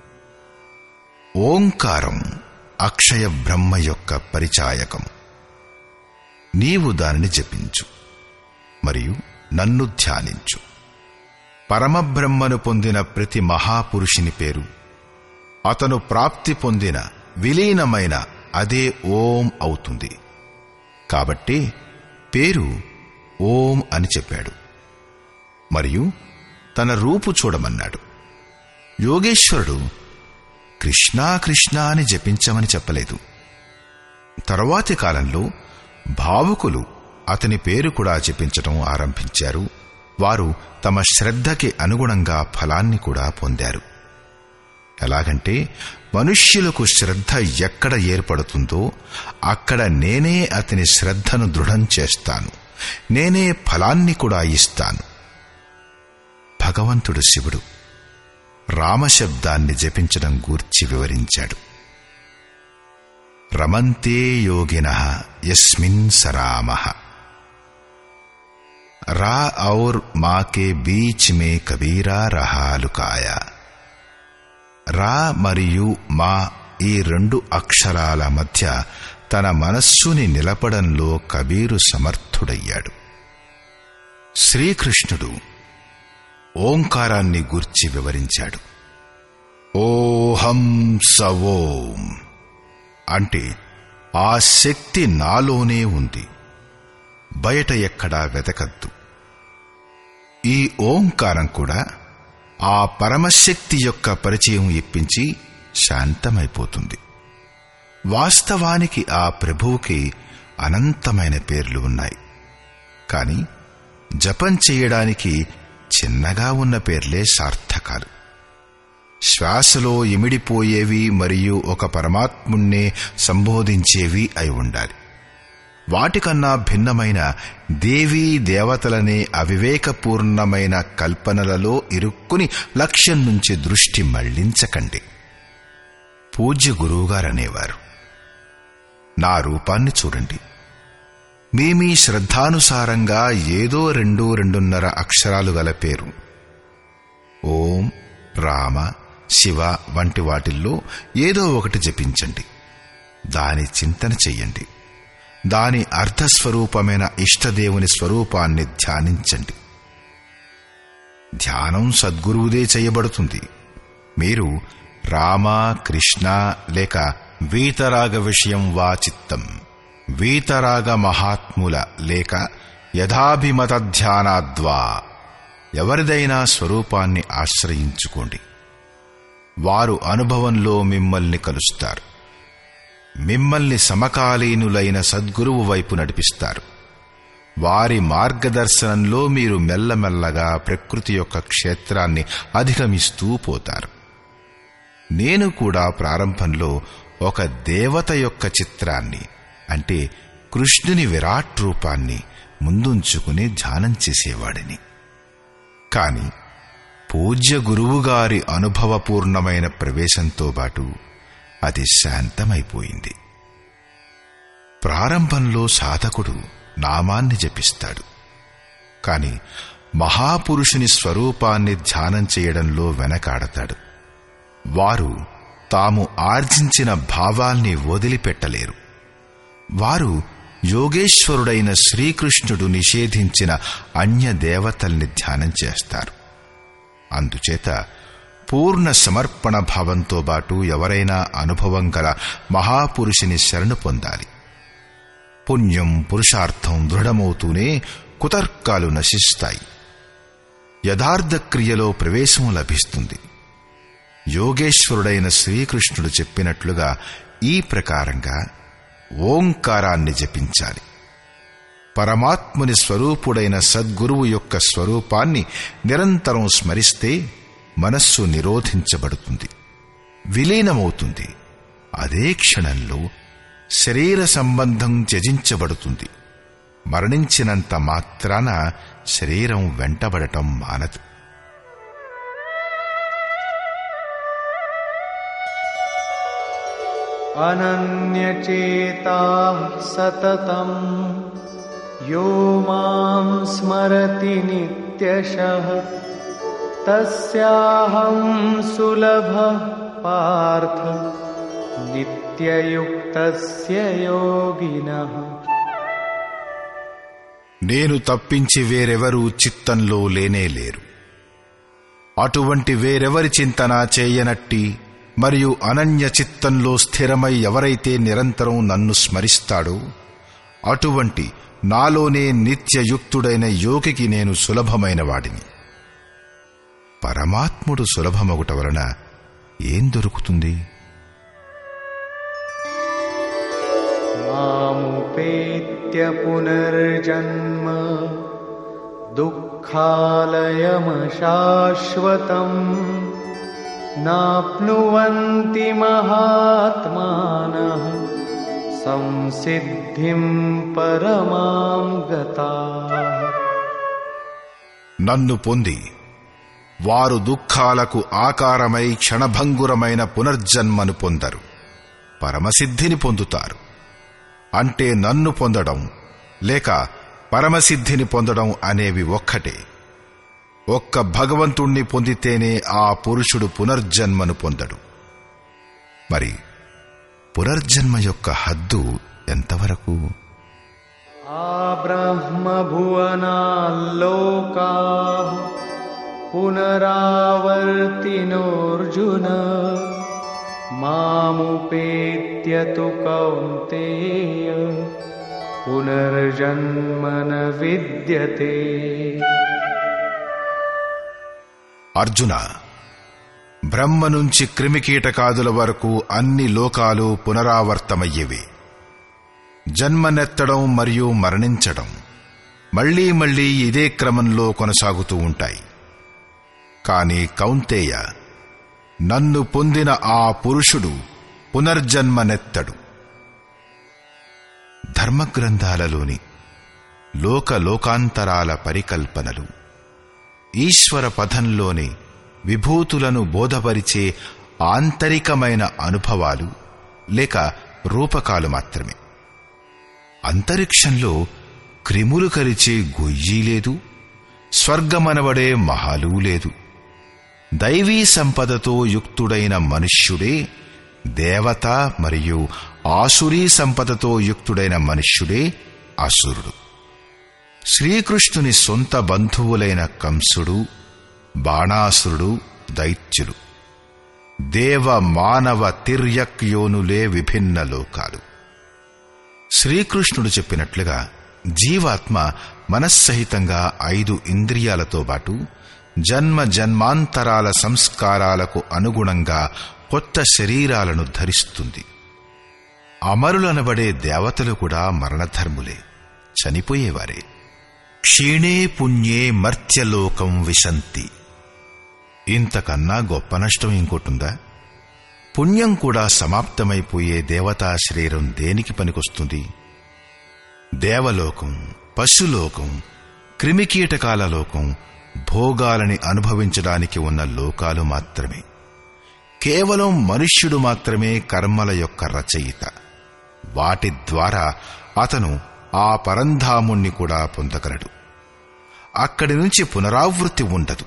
ఓంకారం అక్షయ బ్రహ్మ యొక్క పరిచాయకం నీవు దానిని జపించు మరియు నన్ను ధ్యానించు పరమబ్రహ్మను పొందిన ప్రతి మహాపురుషుని పేరు అతను ప్రాప్తి పొందిన విలీనమైన అదే ఓం అవుతుంది కాబట్టి పేరు ఓం అని చెప్పాడు మరియు తన రూపు చూడమన్నాడు యోగేశ్వరుడు కృష్ణా కృష్ణ అని జపించమని చెప్పలేదు తరువాతి కాలంలో భావుకులు అతని పేరు కూడా జపించటం ఆరంభించారు వారు తమ శ్రద్ధకి అనుగుణంగా ఫలాన్ని కూడా పొందారు ఎలాగంటే మనుష్యులకు శ్రద్ధ ఎక్కడ ఏర్పడుతుందో అక్కడ నేనే అతని శ్రద్ధను దృఢం చేస్తాను నేనే ఫలాన్ని కూడా ఇస్తాను భగవంతుడు శివుడు రామశబ్దాన్ని జపించడం గూర్చి వివరించాడు రమంతే యోగిన యస్మిన్ సరామః రా ఔర్ మాకే బీచ్ మే కబీరా రహాలుకాయ రా మరియు మా ఈ రెండు అక్షరాల మధ్య తన మనస్సుని నిలపడంలో కబీరు సమర్థుడయ్యాడు శ్రీకృష్ణుడు ఓంకారాన్ని గూర్చి వివరించాడు ఓహం సవోం అంటే ఆ శక్తి నాలోనే ఉంది బయట ఎక్కడా వెతకద్దు ఈ ఓంకారం కూడా ఆ పరమశక్తి యొక్క పరిచయం ఇప్పించి శాంతమైపోతుంది వాస్తవానికి ఆ ప్రభువుకి అనంతమైన పేర్లు ఉన్నాయి కాని జపం చేయడానికి చిన్నగా ఉన్న పేర్లే సార్థకాలు శ్వాసలో ఇమిడిపోయేవి మరియు ఒక పరమాత్ముణ్ణే సంబోధించేవి అయి ఉండాలి వాటికన్నా భిన్నమైన దేవీ దేవతలనే అవివేకపూర్ణమైన కల్పనలలో ఇరుక్కుని లక్ష్యం నుంచి దృష్టి మళ్లించకండి పూజ్య గురువుగారనేవారు నా రూపాన్ని చూడండి మేమీ శ్రద్ధానుసారంగా ఏదో రెండు రెండున్నర అక్షరాలు గల పేరు ఓం రామ శివ వంటి వాటిల్లో ఏదో ఒకటి జపించండి దాని చింతన చెయ్యండి దాని అర్థస్వరూపమైన ఇష్టదేవుని స్వరూపాన్ని ధ్యానించండి ధ్యానం సద్గురువుదే చేయబడుతుంది మీరు రామ కృష్ణ లేక వీతరాగ విషయం వా చిత్తం వీతరాగ మహాత్ముల లేక యథాభిమత ధ్యానాద్వా ఎవరిదైనా స్వరూపాన్ని ఆశ్రయించుకోండి వారు అనుభవంలో మిమ్మల్ని కలుస్తారు మిమ్మల్ని సమకాలీనులైన సద్గురువు వైపు నడిపిస్తారు వారి మార్గదర్శనంలో మీరు మెల్లమెల్లగా ప్రకృతి యొక్క క్షేత్రాన్ని అధిగమిస్తూ పోతారు నేను కూడా ప్రారంభంలో ఒక దేవత యొక్క చిత్రాన్ని అంటే కృష్ణుని విరాట్ రూపాన్ని ముందుంచుకుని ధ్యానం చేసేవాడిని కాని పూజ్య గురువుగారి అనుభవపూర్ణమైన ప్రవేశంతో పాటు అది శాంతమైపోయింది ప్రారంభంలో సాధకుడు నామాన్ని జపిస్తాడు కాని మహాపురుషుని స్వరూపాన్ని ధ్యానం చేయడంలో వెనకాడతాడు వారు తాము ఆర్జించిన భావాల్ని వదిలిపెట్టలేరు వారు యోగేశ్వరుడైన శ్రీకృష్ణుడు నిషేధించిన అన్య దేవతల్ని ధ్యానం చేస్తారు అందుచేత పూర్ణ సమర్పణ భావంతో పాటు ఎవరైనా అనుభవం గల మహాపురుషుని శరణు పొందాలి పుణ్యం పురుషార్థం దృఢమవుతూనే కుతర్కాలు నశిస్తాయి యథార్థ క్రియలో ప్రవేశం లభిస్తుంది యోగేశ్వరుడైన శ్రీకృష్ణుడు చెప్పినట్లుగా ఈ ప్రకారంగా ఓంకారాన్ని జపించాలి పరమాత్ముని స్వరూపుడైన సద్గురువు యొక్క స్వరూపాన్ని నిరంతరం స్మరిస్తే మనస్సు నిరోధించబడుతుంది విలీనమవుతుంది అదే క్షణంలో శరీర సంబంధం త్యజించబడుతుంది మరణించినంత మాత్రాన శరీరం వెంటబడటం మానదు अनन्यचेताः सततम् यो मां स्मरति नित्यशः तस्याहं सुलभः पार्थ नित्ययुक्तस्य योगिनः నేను తప్పించి వేరెవరూ చిత్తంలో లేనే లేరు అటువంటి వేరెవరి చింతన చేయనట్టి మరియు అనన్య చిత్తంలో స్థిరమై ఎవరైతే నిరంతరం నన్ను స్మరిస్తాడో అటువంటి నాలోనే నిత్యయుక్తుడైన యోగికి నేను సులభమైన వాడిని పరమాత్ముడు సులభమగుట వలన ఏం దొరుకుతుంది मामुपेत्य पुनर्जन्म दुःखालयमशाश्वतम् नाप्नुवन्ति महात्मानः संसिद्धिं परमां गताः నన్ను పొంది వారు దుఃఖాలకు ఆకారమై క్షణభంగురమైన పునర్జన్మను పొందరు పరమసిద్ధిని పొందుతారు అంటే నన్ను పొందడం లేక పరమసిద్ధిని పొందడం అనేవి ఒక్కటే ఒక్క భగవంతుణ్ణి పొందితేనే ఆ పురుషుడు పునర్జన్మను పొందడు మరి పునర్జన్మ యొక్క హద్దు ఎంతవరకు आब्रह्मभुवनाल्लोकाः पुनरावर्तिनोऽर्जुन मामुपेत्य तु कौन्तेय पुनर्जन्म न विद्यते అర్జున బ్రహ్మ నుంచి క్రిమికీటకాదుల వరకు అన్ని లోకాలు పునరావర్తమయ్యేవి జన్మనెత్తడం మరియు మరణించడం మళ్లీ మళ్లీ ఇదే క్రమంలో కొనసాగుతూ ఉంటాయి కాని కౌంతేయ నన్ను పొందిన ఆ పురుషుడు పునర్జన్మనెత్తడు ధర్మగ్రంథాలలోని లోక లోకాంతరాల పరికల్పనలు ఈశ్వర పథంలోని విభూతులను బోధపరిచే ఆంతరికమైన అనుభవాలు లేక రూపకాలు మాత్రమే అంతరిక్షంలో క్రిములు కరిచే గొయ్యి లేదు స్వర్గమనబడే మహాలు లేదు దైవీ సంపదతో యుక్తుడైన మనుష్యుడే దేవత మరియు ఆసురీ సంపదతో యుక్తుడైన మనుష్యుడే అసురుడు శ్రీకృష్ణుని సొంత బంధువులైన కంసుడు బాణాసురుడు దైత్యులు దేవ మానవ తిర్యక్ యోనులే విభిన్న లోకాలు శ్రీకృష్ణుడు చెప్పినట్లుగా జీవాత్మ మనస్సహితంగా ఐదు ఇంద్రియాలతో పాటు జన్మ జన్మాంతరాల సంస్కారాలకు అనుగుణంగా కొత్త శరీరాలను ధరిస్తుంది అమరులనబడే దేవతలు కూడా మరణధర్ములే చనిపోయేవారే క్షీణే పుణ్యే మర్త్యలోకం విశంతి ఇంతకన్నా గొప్ప నష్టం ఇంకోటుందా పుణ్యం కూడా సమాప్తమైపోయే దేవతా శరీరం దేనికి పనికొస్తుంది దేవలోకం పశులోకం క్రిమికీటకాల లోకం భోగాలని అనుభవించడానికి ఉన్న లోకాలు మాత్రమే కేవలం మనుష్యుడు మాత్రమే కర్మల యొక్క రచయిత వాటి ద్వారా అతను ఆ పరంధాముణ్ణి కూడా పొందగలడు అక్కడి నుంచి పునరావృత్తి ఉండదు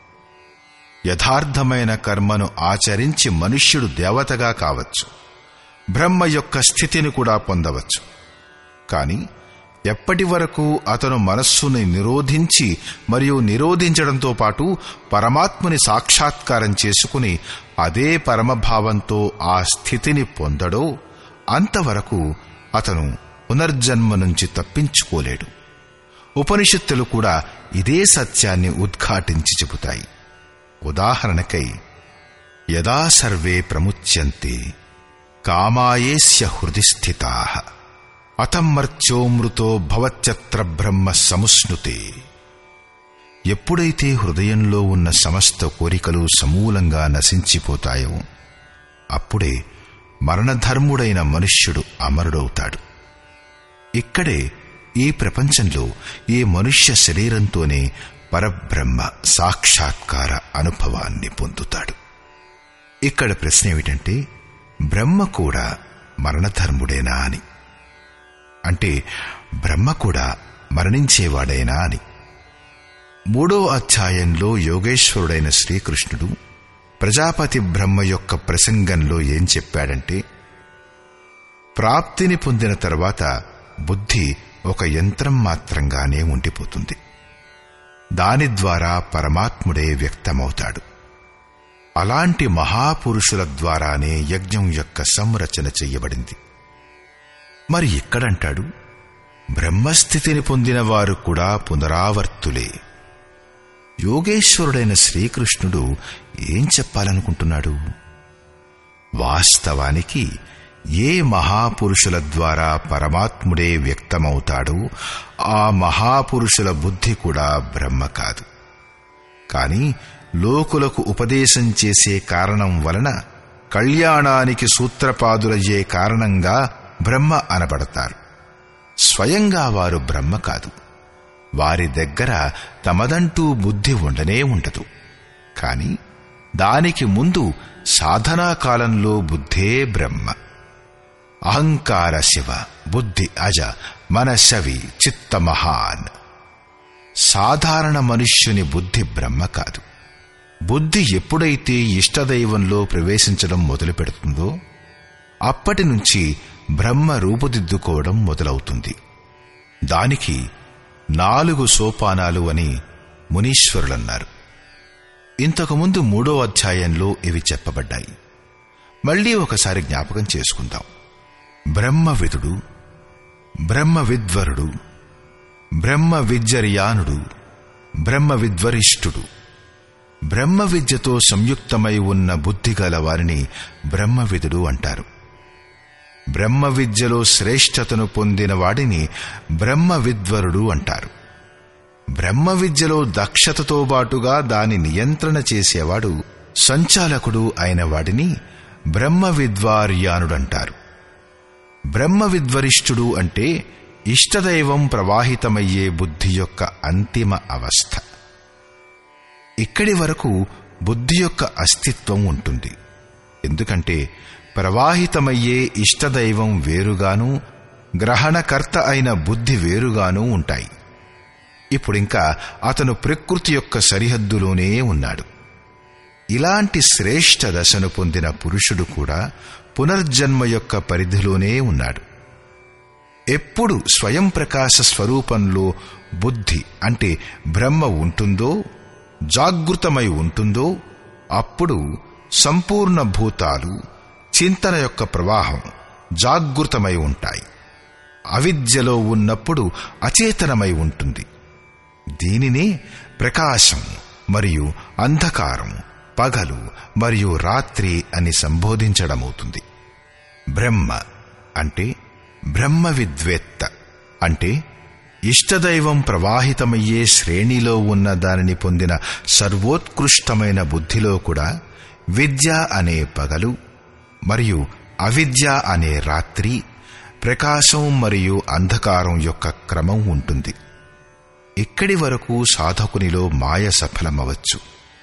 యథార్థమైన కర్మను ఆచరించి మనుష్యుడు దేవతగా కావచ్చు బ్రహ్మ యొక్క స్థితిని కూడా పొందవచ్చు కాని ఎప్పటి వరకు అతను మనస్సుని నిరోధించి మరియు నిరోధించడంతో పాటు పరమాత్ముని సాక్షాత్కారం చేసుకుని అదే పరమభావంతో ఆ స్థితిని పొందడో అంతవరకు అతను పునర్జన్మ నుంచి తప్పించుకోలేడు ఉపనిషత్తులు కూడా ఇదే సత్యాన్ని ఉద్ఘాటించి చెబుతాయి ఉదాహరణకై యదా సర్వే ప్రముచ్యంతే కామాయేస్య హృది స్థితా అతమర్త్యోమృతో భవత్యత్ర బ్రహ్మ సముష్ణుతే ఎప్పుడైతే హృదయంలో ఉన్న సమస్త కోరికలు సమూలంగా నశించిపోతాయో అప్పుడే మరణధర్ముడైన మనుష్యుడు అమరుడవుతాడు ఇక్కడే ఈ ప్రపంచంలో ఈ మనుష్య శరీరంతోనే పరబ్రహ్మ సాక్షాత్కార అనుభవాన్ని పొందుతాడు ఇక్కడ ప్రశ్న ఏమిటంటే బ్రహ్మ కూడా మరణధర్ముడేనా అని అంటే బ్రహ్మ కూడా మరణించేవాడేనా అని మూడో అధ్యాయంలో యోగేశ్వరుడైన శ్రీకృష్ణుడు ప్రజాపతి బ్రహ్మ యొక్క ప్రసంగంలో ఏం చెప్పాడంటే ప్రాప్తిని పొందిన తర్వాత బుద్ధి ఒక యంత్రం మాత్రంగానే ఉండిపోతుంది దాని ద్వారా పరమాత్ముడే వ్యక్తమవుతాడు అలాంటి మహాపురుషుల ద్వారానే యజ్ఞం యొక్క సంరచన చెయ్యబడింది మరి ఇక్కడంటాడు బ్రహ్మస్థితిని పొందిన వారు కూడా పునరావర్తులే యోగేశ్వరుడైన శ్రీకృష్ణుడు ఏం చెప్పాలనుకుంటున్నాడు వాస్తవానికి ఏ మహాపురుషుల ద్వారా పరమాత్ముడే వ్యక్తమవుతాడో ఆ మహాపురుషుల బుద్ధి కూడా బ్రహ్మ కాదు కాని లోకులకు ఉపదేశం చేసే కారణం వలన కళ్యాణానికి సూత్రపాదులయ్యే కారణంగా బ్రహ్మ అనబడతారు స్వయంగా వారు బ్రహ్మ కాదు వారి దగ్గర తమదంటూ బుద్ధి ఉండనే ఉండదు కాని దానికి ముందు సాధనా కాలంలో బుద్ధే బ్రహ్మ అహంకార శివ బుద్ధి అజ మనశవి చిత్త మహాన్ సాధారణ మనుష్యుని బుద్ధి బ్రహ్మ కాదు బుద్ధి ఎప్పుడైతే ఇష్టదైవంలో ప్రవేశించడం మొదలు పెడుతుందో అప్పటి నుంచి బ్రహ్మ రూపుదిద్దుకోవడం మొదలవుతుంది దానికి నాలుగు సోపానాలు అని మునీశ్వరులన్నారు ఇంతకుముందు మూడో అధ్యాయంలో ఇవి చెప్పబడ్డాయి మళ్ళీ ఒకసారి జ్ఞాపకం చేసుకుందాం బ్రహ్మవిదుడు బ్రహ్మ విద్వరుడు బ్రహ్మ విద్యర్యానుడు బ్రహ్మ విద్వరిష్ఠుడు బ్రహ్మ విద్యతో సంయుక్తమై ఉన్న బుద్ధి గల వారిని బ్రహ్మవిదుడు అంటారు బ్రహ్మ విద్యలో శ్రేష్టతను పొందిన వాడిని బ్రహ్మ విద్వరుడు అంటారు బ్రహ్మ విద్యలో దక్షతతో బాటుగా దాని నియంత్రణ చేసేవాడు సంచాలకుడు అయిన వాడిని బ్రహ్మ విద్వార్యానుడంటారు బ్రహ్మ విద్వరిష్ఠుడు అంటే ఇష్టదైవం ప్రవాహితమయ్యే బుద్ధి యొక్క అంతిమ అవస్థ ఇక్కడి వరకు బుద్ధి యొక్క అస్తిత్వం ఉంటుంది ఎందుకంటే ప్రవాహితమయ్యే ఇష్టదైవం వేరుగాను గ్రహణకర్త అయిన బుద్ధి వేరుగాను ఉంటాయి ఇప్పుడింకా అతను ప్రకృతి యొక్క సరిహద్దులోనే ఉన్నాడు ఇలాంటి శ్రేష్ఠ దశను పొందిన పురుషుడు కూడా పునర్జన్మ యొక్క పరిధిలోనే ఉన్నాడు ఎప్పుడు స్వయం ప్రకాశ స్వరూపంలో బుద్ధి అంటే బ్రహ్మ ఉంటుందో జాగృతమై ఉంటుందో అప్పుడు సంపూర్ణ భూతాలు చింతన యొక్క ప్రవాహం జాగృతమై ఉంటాయి అవిద్యలో ఉన్నప్పుడు అచేతనమై ఉంటుంది దీనినే ప్రకాశం మరియు అంధకారం పగలు మరియు రాత్రి అని సంబోధించడమవుతుంది బ్రహ్మ అంటే బ్రహ్మ విద్వేత్త అంటే ఇష్టదైవం ప్రవాహితమయ్యే శ్రేణిలో ఉన్న దానిని పొందిన సర్వోత్కృష్టమైన బుద్ధిలో కూడా విద్య అనే పగలు మరియు అవిద్య అనే రాత్రి ప్రకాశం మరియు అంధకారం యొక్క క్రమం ఉంటుంది ఇక్కడి వరకు సాధకునిలో మాయ సఫలమవచ్చు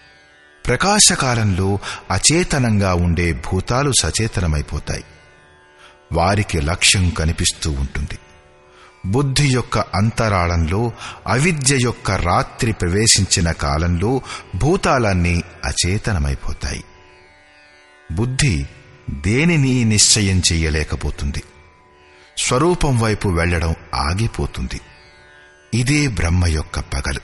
ప్రకాశకాలంలో అచేతనంగా ఉండే భూతాలు సచేతనమైపోతాయి వారికి లక్ష్యం కనిపిస్తూ ఉంటుంది బుద్ధి యొక్క అంతరాళంలో అవిద్య యొక్క రాత్రి ప్రవేశించిన కాలంలో భూతాలన్నీ అచేతనమైపోతాయి బుద్ధి దేనిని నిశ్చయం చెయ్యలేకపోతుంది స్వరూపం వైపు వెళ్లడం ఆగిపోతుంది ఇదే బ్రహ్మ యొక్క పగలు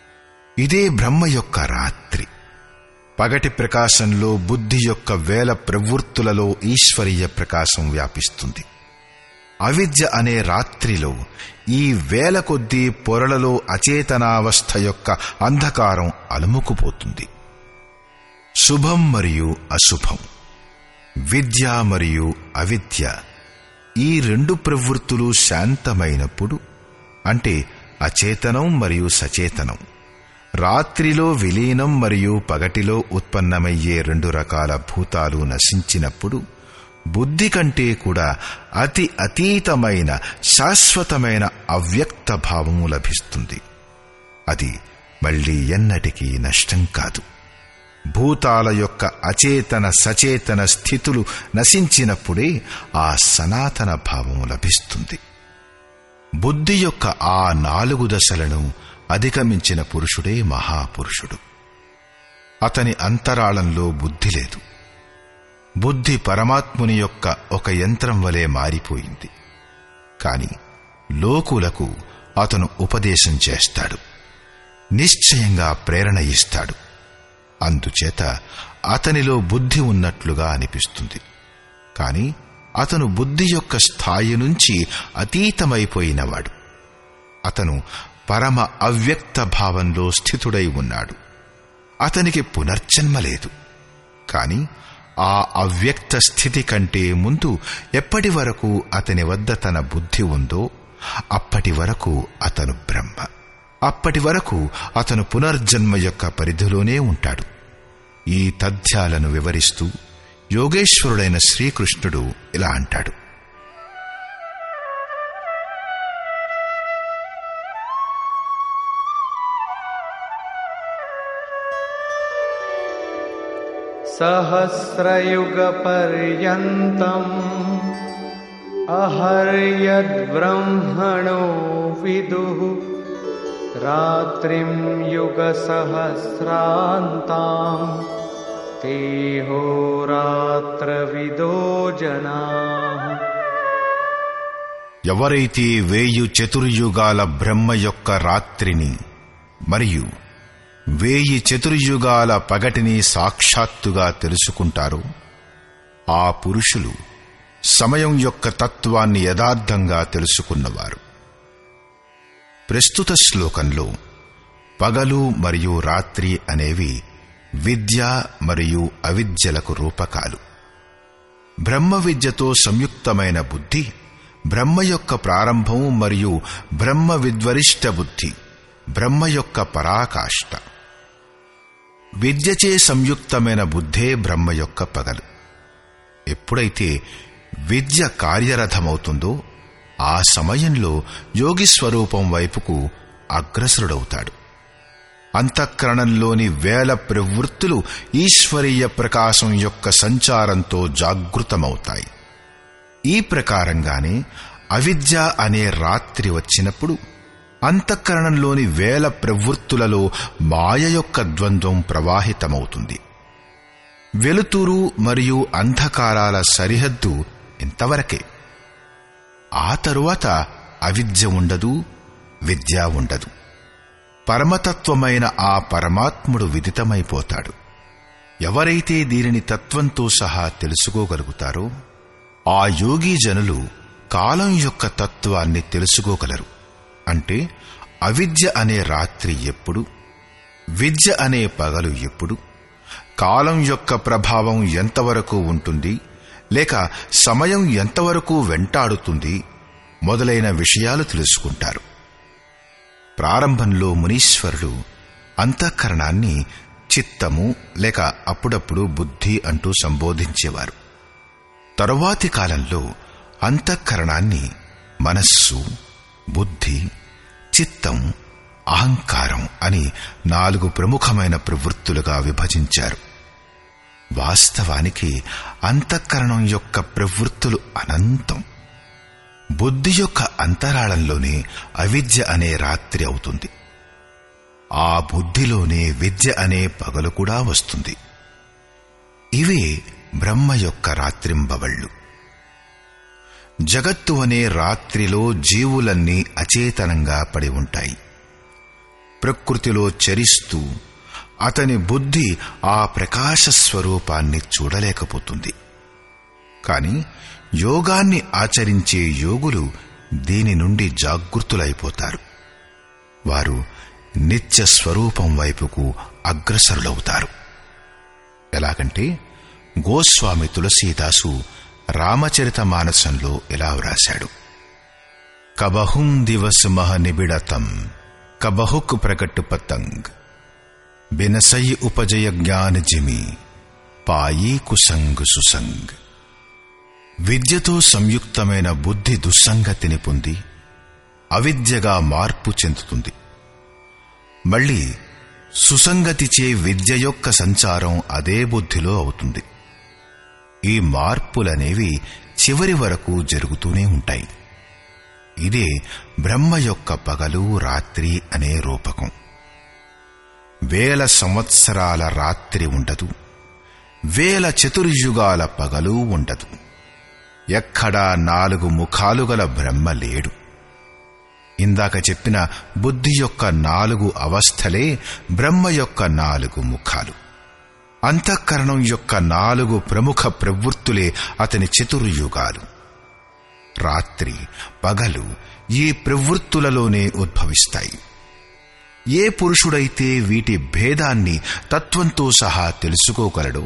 ఇదే బ్రహ్మ యొక్క రాత్రి పగటి ప్రకాశంలో బుద్ధి యొక్క వేల ప్రవృత్తులలో ఈశ్వరీయ ప్రకాశం వ్యాపిస్తుంది అవిద్య అనే రాత్రిలో ఈ వేల కొద్దీ పొరలలో అచేతనావస్థ యొక్క అంధకారం అలుముకుపోతుంది శుభం మరియు అశుభం విద్య మరియు అవిద్య ఈ రెండు ప్రవృత్తులు శాంతమైనప్పుడు అంటే అచేతనం మరియు సచేతనం రాత్రిలో విలీనం మరియు పగటిలో ఉత్పన్నమయ్యే రెండు రకాల భూతాలు నశించినప్పుడు బుద్ధి కంటే కూడా అతి అతీతమైన శాశ్వతమైన అవ్యక్త భావము లభిస్తుంది అది మళ్ళీ ఎన్నటికీ నష్టం కాదు భూతాల యొక్క అచేతన సచేతన స్థితులు నశించినప్పుడే ఆ సనాతన భావము లభిస్తుంది బుద్ధి యొక్క ఆ నాలుగు దశలను అధిగమించిన పురుషుడే మహాపురుషుడు అతని అంతరాళంలో బుద్ధి లేదు బుద్ధి పరమాత్ముని యొక్క ఒక యంత్రం వలె మారిపోయింది కాని లోకులకు అతను ఉపదేశం చేస్తాడు నిశ్చయంగా ప్రేరణ ఇస్తాడు అందుచేత అతనిలో బుద్ధి ఉన్నట్లుగా అనిపిస్తుంది కాని అతను బుద్ధి యొక్క స్థాయి నుంచి అతీతమైపోయినవాడు అతను పరమ అవ్యక్త భావంలో స్థితుడై ఉన్నాడు అతనికి పునర్జన్మ లేదు కాని ఆ అవ్యక్త స్థితి కంటే ముందు ఎప్పటి వరకు అతని వద్ద తన బుద్ధి ఉందో అప్పటి వరకు అతను బ్రహ్మ అప్పటి వరకు అతను పునర్జన్మ యొక్క పరిధిలోనే ఉంటాడు ఈ తథ్యాలను వివరిస్తూ యోగేశ్వరుడైన శ్రీకృష్ణుడు ఇలా అంటాడు सहस्रयुगपर्यन्तम् अहर्यद्ब्रह्मणो विदुः रात्रिं युगसहस्रान्ताम् तेहोरात्रविदो जनाः ఎవరైతే వేయు చతుర్యుగాల బ్రహ్మ యొక్క రాత్రిని మరియు వేయి చతుర్యుగాల పగటిని సాక్షాత్తుగా తెలుసుకుంటారో ఆ పురుషులు సమయం యొక్క తత్వాన్ని యథార్థంగా తెలుసుకున్నవారు ప్రస్తుత శ్లోకంలో పగలు మరియు రాత్రి అనేవి విద్య మరియు అవిద్యలకు రూపకాలు బ్రహ్మ విద్యతో సంయుక్తమైన బుద్ధి బ్రహ్మ యొక్క ప్రారంభం మరియు బ్రహ్మ విద్వరిష్ట బుద్ధి బ్రహ్మ యొక్క పరాకాష్ట విద్యచే సంయుక్తమైన బుద్ధే బ్రహ్మ యొక్క పగలు ఎప్పుడైతే విద్య కార్యరథమవుతుందో ఆ సమయంలో యోగి స్వరూపం వైపుకు అగ్రసరుడవుతాడు అంతఃకరణంలోని వేల ప్రవృత్తులు ఈశ్వరీయ ప్రకాశం యొక్క సంచారంతో జాగృతమవుతాయి ఈ ప్రకారంగానే అవిద్య అనే రాత్రి వచ్చినప్పుడు అంతఃకరణంలోని వేల ప్రవృత్తులలో మాయ యొక్క ద్వంద్వం ప్రవాహితమవుతుంది వెలుతురు మరియు అంధకారాల సరిహద్దు ఇంతవరకే ఆ తరువాత అవిద్య ఉండదు విద్య ఉండదు పరమతత్వమైన ఆ పరమాత్ముడు విదితమైపోతాడు ఎవరైతే దీనిని తత్వంతో సహా తెలుసుకోగలుగుతారో ఆ యోగీ జనులు కాలం యొక్క తత్వాన్ని తెలుసుకోగలరు అంటే అవిద్య అనే రాత్రి ఎప్పుడు విద్య అనే పగలు ఎప్పుడు కాలం యొక్క ప్రభావం ఎంతవరకు ఉంటుంది లేక సమయం ఎంతవరకు వెంటాడుతుంది మొదలైన విషయాలు తెలుసుకుంటారు ప్రారంభంలో మునీశ్వరుడు అంతఃకరణాన్ని చిత్తము లేక అప్పుడప్పుడు బుద్ధి అంటూ సంబోధించేవారు తరువాతి కాలంలో అంతఃకరణాన్ని మనస్సు బుద్ధి చిత్తం అహంకారం అని నాలుగు ప్రముఖమైన ప్రవృత్తులుగా విభజించారు వాస్తవానికి అంతఃకరణం యొక్క ప్రవృత్తులు అనంతం బుద్ధి యొక్క అంతరాళంలోనే అవిద్య అనే రాత్రి అవుతుంది ఆ బుద్ధిలోనే విద్య అనే పగలు కూడా వస్తుంది ఇవే బ్రహ్మ యొక్క రాత్రింబవళ్ళు జగత్తు అనే రాత్రిలో జీవులన్నీ అచేతనంగా పడి ఉంటాయి ప్రకృతిలో చరిస్తూ అతని బుద్ధి ఆ ప్రకాశ స్వరూపాన్ని చూడలేకపోతుంది కాని యోగాన్ని ఆచరించే యోగులు దీని నుండి జాగృతులైపోతారు వారు నిత్య స్వరూపం వైపుకు అగ్రసరులవుతారు ఎలాగంటే గోస్వామి తులసీదాసు రామచరిత మానసంలో ఇలా వ్రాశాడు కబహుం దివస్ మహ నిబిడతం కబహుక్ ప్రకట్ పతంగ్ బినసై ఉపజయ జ్ఞాన జిమి పాయి కుసంగ్ సుసంగ్ విద్యతో సంయుక్తమైన బుద్ధి దుస్సంగతిని పొంది అవిద్యగా మార్పు చెందుతుంది మళ్ళీ సుసంగతిచే విద్య యొక్క సంచారం అదే బుద్ధిలో అవుతుంది ఈ మార్పులనేవి చివరి వరకు జరుగుతూనే ఉంటాయి ఇదే బ్రహ్మ యొక్క పగలు రాత్రి అనే రూపకం వేల సంవత్సరాల రాత్రి ఉండదు వేల చతుర్యుగాల పగలు ఉండదు ఎక్కడా నాలుగు ముఖాలు గల బ్రహ్మ లేడు ఇందాక చెప్పిన బుద్ధి యొక్క నాలుగు అవస్థలే బ్రహ్మ యొక్క నాలుగు ముఖాలు అంతఃకరణం యొక్క నాలుగు ప్రముఖ ప్రవృత్తులే అతని చతుర్యుగాలు రాత్రి పగలు ఈ ప్రవృత్తులలోనే ఉద్భవిస్తాయి ఏ పురుషుడైతే వీటి భేదాన్ని తత్వంతో సహా తెలుసుకోగలడో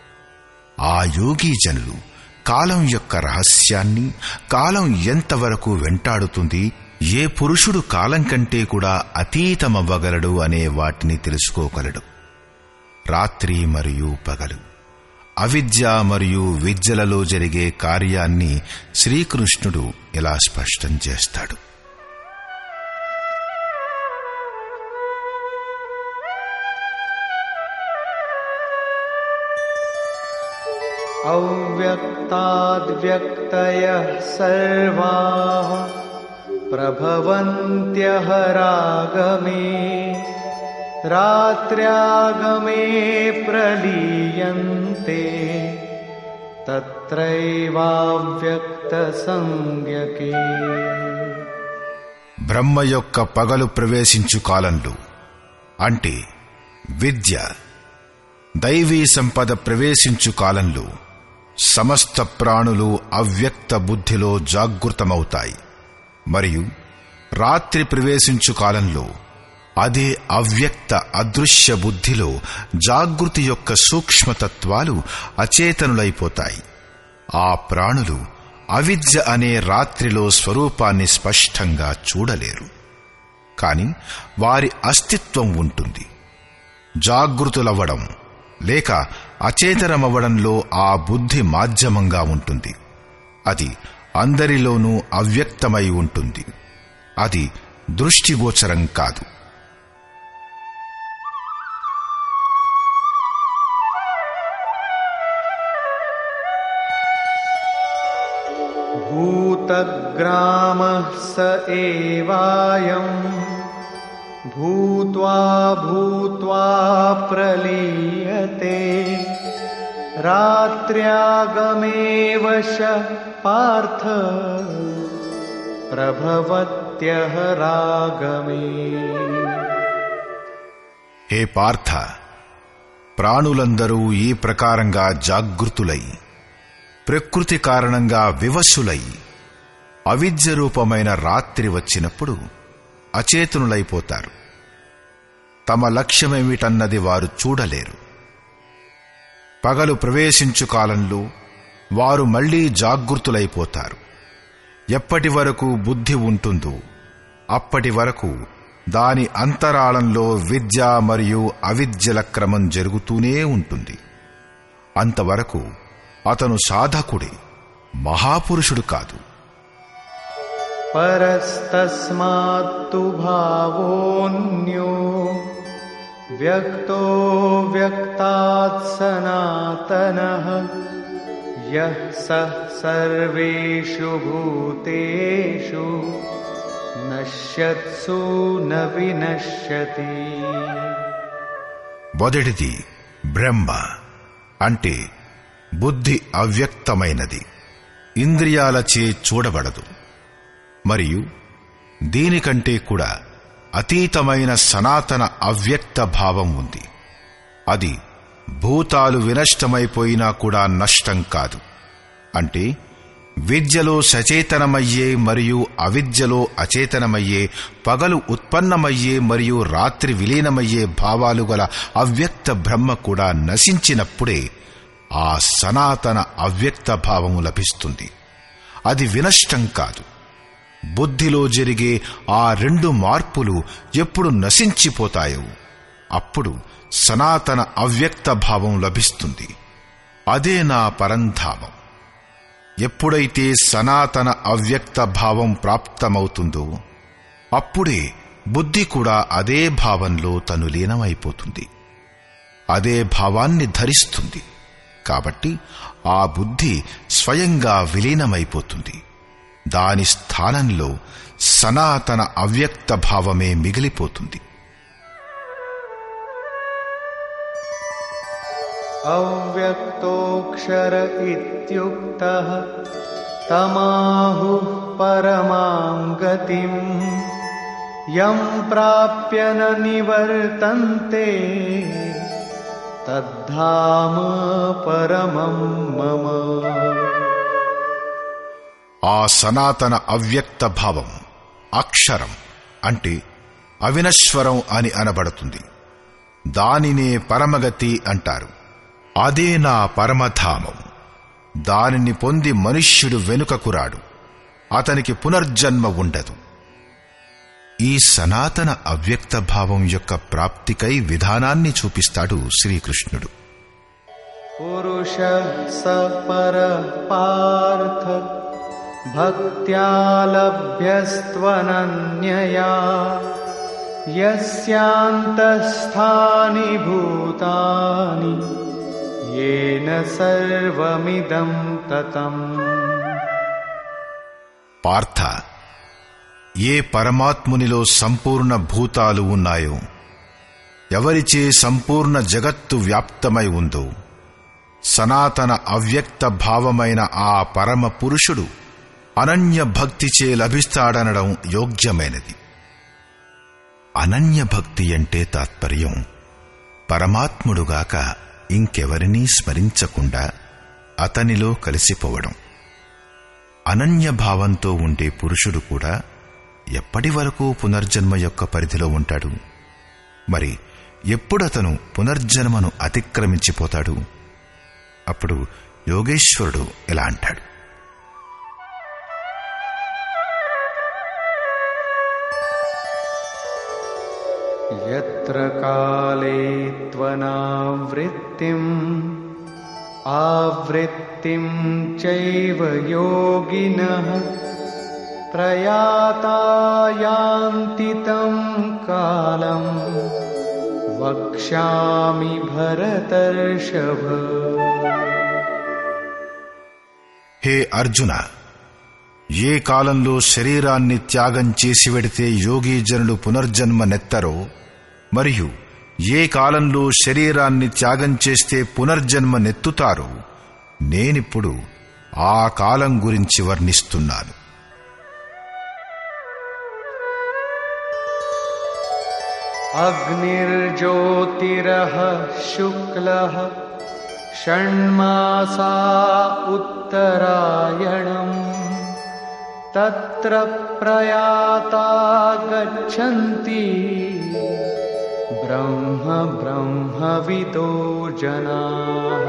ఆ యోగీ జనులు కాలం యొక్క రహస్యాన్ని కాలం ఎంతవరకు వెంటాడుతుంది ఏ పురుషుడు కాలం కంటే కూడా అతీతమవ్వగలడు అనే వాటిని తెలుసుకోగలడు రాత్రి మరియు పగలు అవిద్య మరియు విద్యలలో జరిగే కార్యాన్ని శ్రీకృష్ణుడు ఇలా స్పష్టం చేస్తాడు अव्यक्ताद्व्यक्तयः सर्वाः प्रभवन्त्यः रागमे रात्र्यागमे प्रलीयन्ते तत्रैवाव्यक्तसंज्ञके బ్రహ్మ యొక్క పగలు ప్రవేశించు కాలంలో అంటే విద్య దైవీ సంపద ప్రవేశించు కాలంలో సమస్త ప్రాణులు అవ్యక్త బుద్ధిలో జాగృతమవుతాయి మరియు రాత్రి ప్రవేశించు కాలంలో అదే అవ్యక్త అదృశ్య బుద్ధిలో జాగృతి యొక్క సూక్ష్మతత్వాలు అచేతనులైపోతాయి ఆ ప్రాణులు అవిద్య అనే రాత్రిలో స్వరూపాన్ని స్పష్టంగా చూడలేరు కాని వారి అస్తిత్వం ఉంటుంది జాగృతులవ్వడం లేక అచేతనమవ్వడంలో ఆ బుద్ధి మాధ్యమంగా ఉంటుంది అది అందరిలోనూ అవ్యక్తమై ఉంటుంది అది దృష్టిగోచరం కాదు भूतग्रामः स एवायम् भूत्वा भूत्वा प्रलीयते रात्र्यागमेव श पार्थ प्रभवत्यः रागमे హే పార్థ ప్రాణులందరూ ఈ ప్రకారంగా జాగృతులై ప్రకృతి కారణంగా వివశులై అవిద్య రూపమైన రాత్రి వచ్చినప్పుడు అచేతనులైపోతారు తమ లక్ష్యమేమిటన్నది వారు చూడలేరు పగలు ప్రవేశించు కాలంలో వారు మళ్లీ జాగృతులైపోతారు ఎప్పటి వరకు బుద్ధి ఉంటుందో అప్పటి వరకు దాని అంతరాళంలో విద్య మరియు అవిద్యల క్రమం జరుగుతూనే ఉంటుంది అంతవరకు అతను సాధకుడే మహాపురుషుడు కాదు परस्तस्मात्तु भावोऽन्यो व्यक्तो व्यक्तात् सनातनः यः सः सर्वेषु भूतेषु नश्यत्सु न विनश्यति మొదటిది బ్రహ్మ అంటే బుద్ధి అవ్యక్తమైనది ఇంద్రియాలచే చూడబడదు మరియు దీనికంటే కూడా అతీతమైన సనాతన అవ్యక్త భావం ఉంది అది భూతాలు వినష్టమైపోయినా కూడా నష్టం కాదు అంటే విద్యలో సచేతనమయ్యే మరియు అవిద్యలో అచేతనమయ్యే పగలు ఉత్పన్నమయ్యే మరియు రాత్రి విలీనమయ్యే భావాలు గల అవ్యక్త బ్రహ్మ కూడా నశించినప్పుడే ఆ సనాతన అవ్యక్త భావము లభిస్తుంది అది వినష్టం కాదు బుద్ధిలో జరిగే ఆ రెండు మార్పులు ఎప్పుడు నశించిపోతాయో అప్పుడు సనాతన అవ్యక్త భావం లభిస్తుంది అదే నా పరంధామం ఎప్పుడైతే సనాతన అవ్యక్త భావం ప్రాప్తమవుతుందో అప్పుడే బుద్ధి కూడా అదే భావంలో తను లీనమైపోతుంది అదే భావాన్ని ధరిస్తుంది కాబట్టి ఆ బుద్ధి స్వయంగా విలీనమైపోతుంది దాని స్థానంలో సనాతన అవ్యక్త భావమే మిగిలిపోతుంది अव्यक्तोऽक्षर इत्युक्तः तमाहुः परमां गतिम् यं प्राप्य न निवर्तन्ते तद्धाम परमं मम ఆ సనాతన అవ్యక్త భావం అక్షరం అంటే అవినశ్వరం అని అనబడుతుంది దానినే పరమగతి అంటారు అదే నా పరమధామం దానిని పొంది మనుష్యుడు వెనుకకు రాడు అతనికి పునర్జన్మ ఉండదు ఈ సనాతన అవ్యక్త భావం యొక్క ప్రాప్తికై విధానాన్ని చూపిస్తాడు శ్రీకృష్ణుడు पुरुषः स परः पार्थ भक्त्या लभ्यस्त्वनन्यया यस्यान्तस्थानि भूतानि येन सर्वमिदं ततम् పార్థ ఏ పరమాత్మునిలో సంపూర్ణ భూతాలు ఉన్నాయో ఎవరిచే సంపూర్ణ జగత్తు వ్యాప్తమై ఉందో సనాతన అవ్యక్త భావమైన ఆ పరమ పురుషుడు అనన్య భక్తిచే లభిస్తాడనడం యోగ్యమైనది అనన్య భక్తి అంటే తాత్పర్యం పరమాత్ముడుగాక ఇంకెవరినీ స్మరించకుండా అతనిలో కలిసిపోవడం అనన్యభావంతో ఉండే పురుషుడు కూడా ఎప్పటి వరకు పునర్జన్మ యొక్క పరిధిలో ఉంటాడు మరి ఎప్పుడతను పునర్జన్మను అతిక్రమించిపోతాడు అప్పుడు యోగేశ్వరుడు ఇలా అంటాడు यत्र काले त्वनावृत्तिम् आवृत्तिं चैव योगिनः प्रयाता यान्ति तं कालम् वक्ष्यामि भरतर्षभ హే అర్జున ఏ కాలంలో శరీరాన్ని త్యాగం చేసి వెడితే యోగీజనులు పునర్జన్మ నెత్తరో మరియు ఏ కాలంలో శరీరాన్ని త్యాగం చేస్తే పునర్జన్మ నెత్తుతారో నేనిప్పుడు ఆ కాలం గురించి వర్ణిస్తున్నాను अग्निर्ज्योतिरः शुक्लः षण्मासा उत्तरायणम् तत्र प्रयाता गच्छन्ति ब्रह्म ब्रह्मविदो जनाः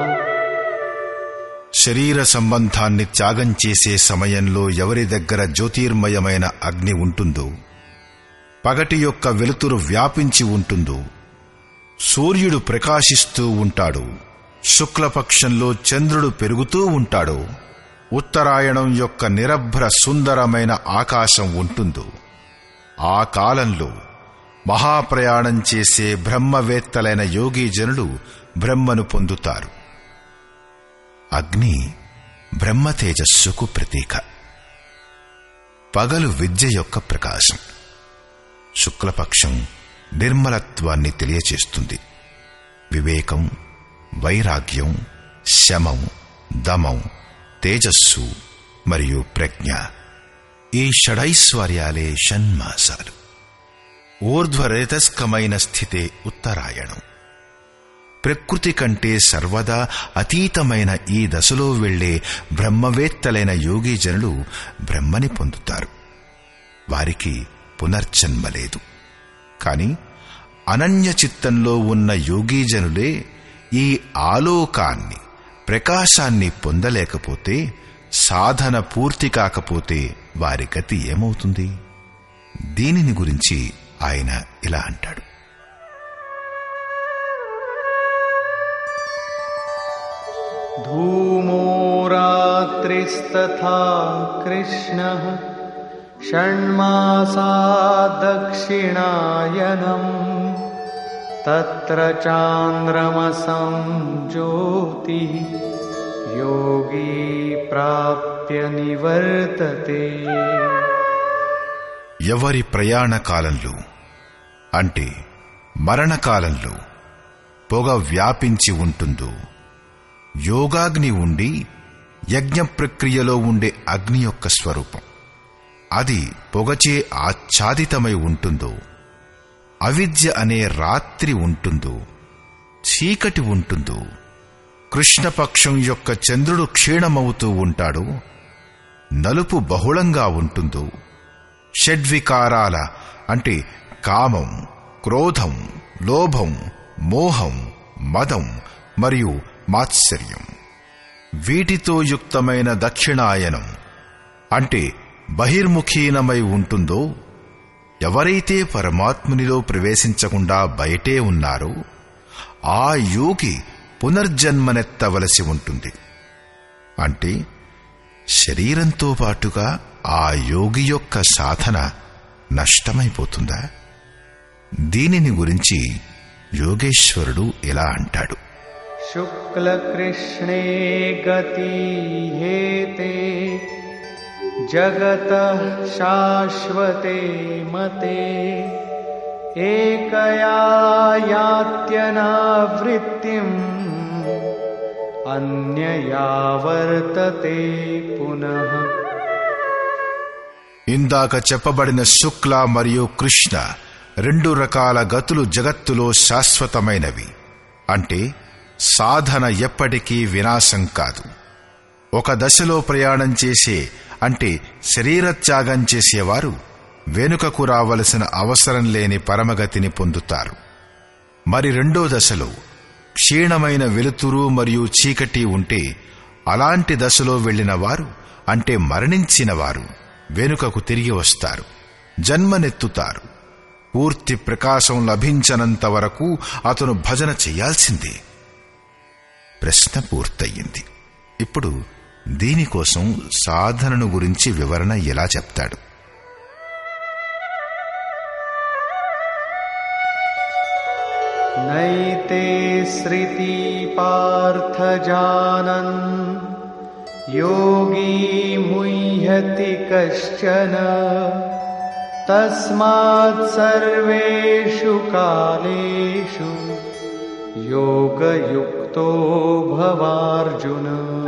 శరీర సంబంధాన్ని త్యాగం చేసే సమయంలో ఎవరి దగ్గర జ్యోతిర్మయమైన అగ్ని ఉంటుందో పగటి యొక్క వెలుతురు వ్యాపించి ఉంటుందో సూర్యుడు ప్రకాశిస్తూ ఉంటాడు శుక్లపక్షంలో చంద్రుడు పెరుగుతూ ఉంటాడు ఉత్తరాయణం యొక్క నిరభ్ర సుందరమైన ఆకాశం ఉంటుందో ఆ కాలంలో మహాప్రయాణం చేసే బ్రహ్మవేత్తలైన యోగీజనులు బ్రహ్మను పొందుతారు అగ్ని బ్రహ్మ తేజస్సుకు ప్రతీక పగలు విద్య యొక్క ప్రకాశం శుక్లపక్షం నిర్మలత్వాన్ని తెలియచేస్తుంది వివేకం వైరాగ్యం శమం దమం తేజస్సు మరియు ప్రజ్ఞ ఈ షడైశ్వర్యాలే షణ్మాసాలు ఊర్ధ్వరేతస్కమైన స్థితే ఉత్తరాయణం ప్రకృతి కంటే సర్వదా అతీతమైన ఈ దశలో వెళ్లే బ్రహ్మవేత్తలైన యోగీజనులు బ్రహ్మని పొందుతారు వారికి పునర్జన్మ లేదు కాని అనన్య చిత్తంలో ఉన్న యోగీజనులే ఈ ఆలోకాన్ని ప్రకాశాన్ని పొందలేకపోతే సాధన పూర్తి కాకపోతే వారి గతి ఏమవుతుంది దీనిని గురించి ఆయన ఇలా అంటాడు धूमो रात्रिस्तथा कृष्णः षण्मासा दक्षिणायनम् तत्र चान्द्रमसं ज्योतिः योगी प्राप्य निवर्तते ఎవరి ప్రయాణ కాలంలో అంటే మరణకాలంలో పొగ వ్యాపించి ఉంటుందో యోగాగ్ని ఉండి యజ్ఞ ప్రక్రియలో ఉండే అగ్ని యొక్క స్వరూపం అది పొగచే ఆచ్ఛాదితమై ఉంటుందో అవిద్య అనే రాత్రి ఉంటుందో చీకటి ఉంటుందో కృష్ణపక్షం యొక్క చంద్రుడు క్షీణమవుతూ ఉంటాడు నలుపు బహుళంగా ఉంటుందో షడ్వికారాల అంటే కామం క్రోధం లోభం మోహం మదం మరియు మాత్సర్యం వీటితో యుక్తమైన దక్షిణాయనం అంటే బహిర్ముఖీనమై ఉంటుందో ఎవరైతే పరమాత్మునిలో ప్రవేశించకుండా బయటే ఉన్నారో ఆ యోగి పునర్జన్మనెత్తవలసి ఉంటుంది అంటే శరీరంతో పాటుగా ఆ యోగి యొక్క సాధన నష్టమైపోతుందా దీనిని గురించి యోగేశ్వరుడు ఇలా అంటాడు शुक्लकृष्णे गतीहेते जगतः शाश्वते मते एकया यात्यनावृत्तिम् अन्यया वर्तते पुनः ఇందాక చెప్పబడిన శుక్ల మరియు కృష్ణ రెండు రకాల గతులు జగత్తులో శాశ్వతమైనవి అంటే సాధన ఎప్పటికీ వినాశం కాదు ఒక దశలో ప్రయాణం చేసే అంటే శరీరత్యాగం చేసేవారు వెనుకకు రావలసిన అవసరం లేని పరమగతిని పొందుతారు మరి రెండో దశలో క్షీణమైన వెలుతురు మరియు చీకటి ఉంటే అలాంటి దశలో వెళ్లిన వారు అంటే మరణించిన వారు వెనుకకు తిరిగి వస్తారు జన్మనెత్తుతారు పూర్తి ప్రకాశం లభించనంత వరకు అతను భజన చేయాల్సిందే ప్రశ్న పూర్తయింది ఇప్పుడు దీనికోసం సాధనను గురించి వివరణ ఎలా చెప్తాడు नैते श्रुति पार्थ जानन् योगी मुह्यति कश्चन तस्मात् सर्वेषु कालेषु योगयुक्तो भवार्जुन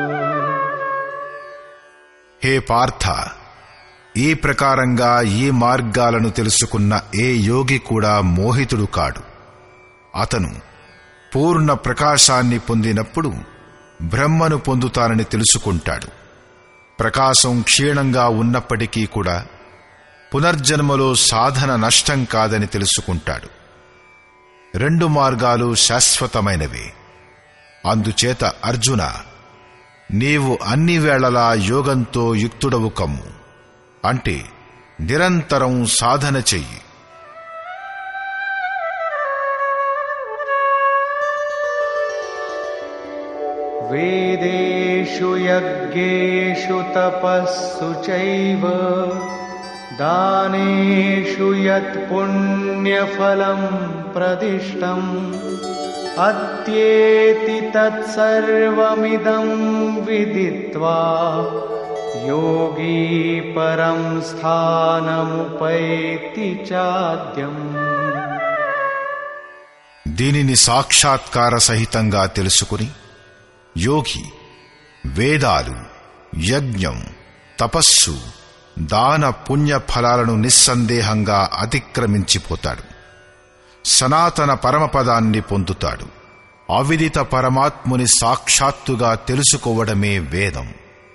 హే పార్థ ఈ ప్రకారంగా ఈ మార్గాలను తెలుసుకున్న ఏ యోగి కూడా మోహితుడు కాడు అతను పూర్ణ ప్రకాశాన్ని పొందినప్పుడు బ్రహ్మను పొందుతానని తెలుసుకుంటాడు ప్రకాశం క్షీణంగా ఉన్నప్పటికీ కూడా పునర్జన్మలో సాధన నష్టం కాదని తెలుసుకుంటాడు రెండు మార్గాలు శాశ్వతమైనవే అందుచేత అర్జున నీవు అన్ని వేళలా యోగంతో యుక్తుడవు కమ్ము అంటే నిరంతరం సాధన చెయ్యి वेदेषु यज्ञेषु तपःसु चैव दानेषु यत्पुण्यफलं प्रदिष्टम् अत्येति तत्सर्वमिदं विदित्वा योगी परं स्थानमुपैति चाद्यम् దీనిని సాక్షాత్కార సహితంగా తెలుసుకుని యోగి వేదాలు యజ్ఞం తపస్సు దాన పుణ్య ఫలాలను నిస్సందేహంగా అతిక్రమించిపోతాడు సనాతన పరమపదాన్ని పొందుతాడు అవిదిత పరమాత్ముని సాక్షాత్తుగా తెలుసుకోవడమే వేదం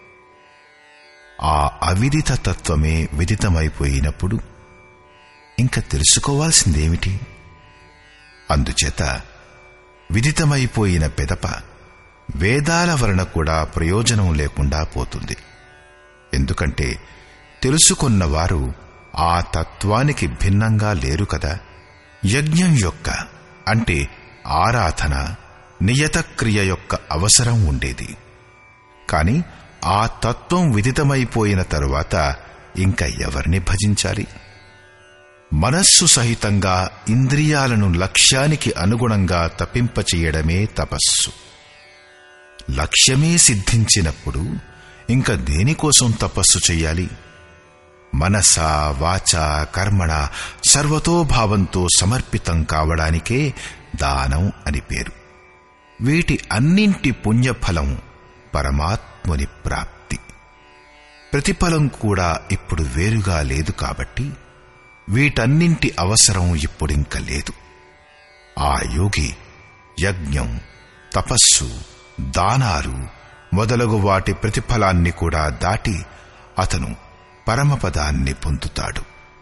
ఆ అవిదిత తత్వమే విదితమైపోయినప్పుడు ఇంకా తెలుసుకోవాల్సిందేమిటి అందుచేత విదితమైపోయిన పెదప వేదాల వలన కూడా ప్రయోజనం లేకుండా పోతుంది ఎందుకంటే తెలుసుకున్నవారు ఆ తత్వానికి భిన్నంగా లేరు కదా యజ్ఞం యొక్క అంటే ఆరాధన నియత క్రియ యొక్క అవసరం ఉండేది కాని ఆ తత్వం విదితమైపోయిన తరువాత ఇంకా ఎవరిని భజించాలి మనస్సు సహితంగా ఇంద్రియాలను లక్ష్యానికి అనుగుణంగా తప్పింపచేయడమే తపస్సు లక్ష్యమే సిద్ధించినప్పుడు ఇంకా దేనికోసం తపస్సు చెయ్యాలి మనస వాచ కర్మణ సర్వతోభావంతో సమర్పితం కావడానికే దానం అని పేరు వీటి అన్నింటి పుణ్యఫలం పరమాత్ముని ప్రాప్తి ప్రతిఫలం కూడా ఇప్పుడు వేరుగా లేదు కాబట్టి వీటన్నింటి అవసరం ఇప్పుడింక లేదు ఆ యోగి యజ్ఞం తపస్సు దానాలు మొదలగు వాటి ప్రతిఫలాన్ని కూడా దాటి అతను పరమపదాన్ని పొందుతాడు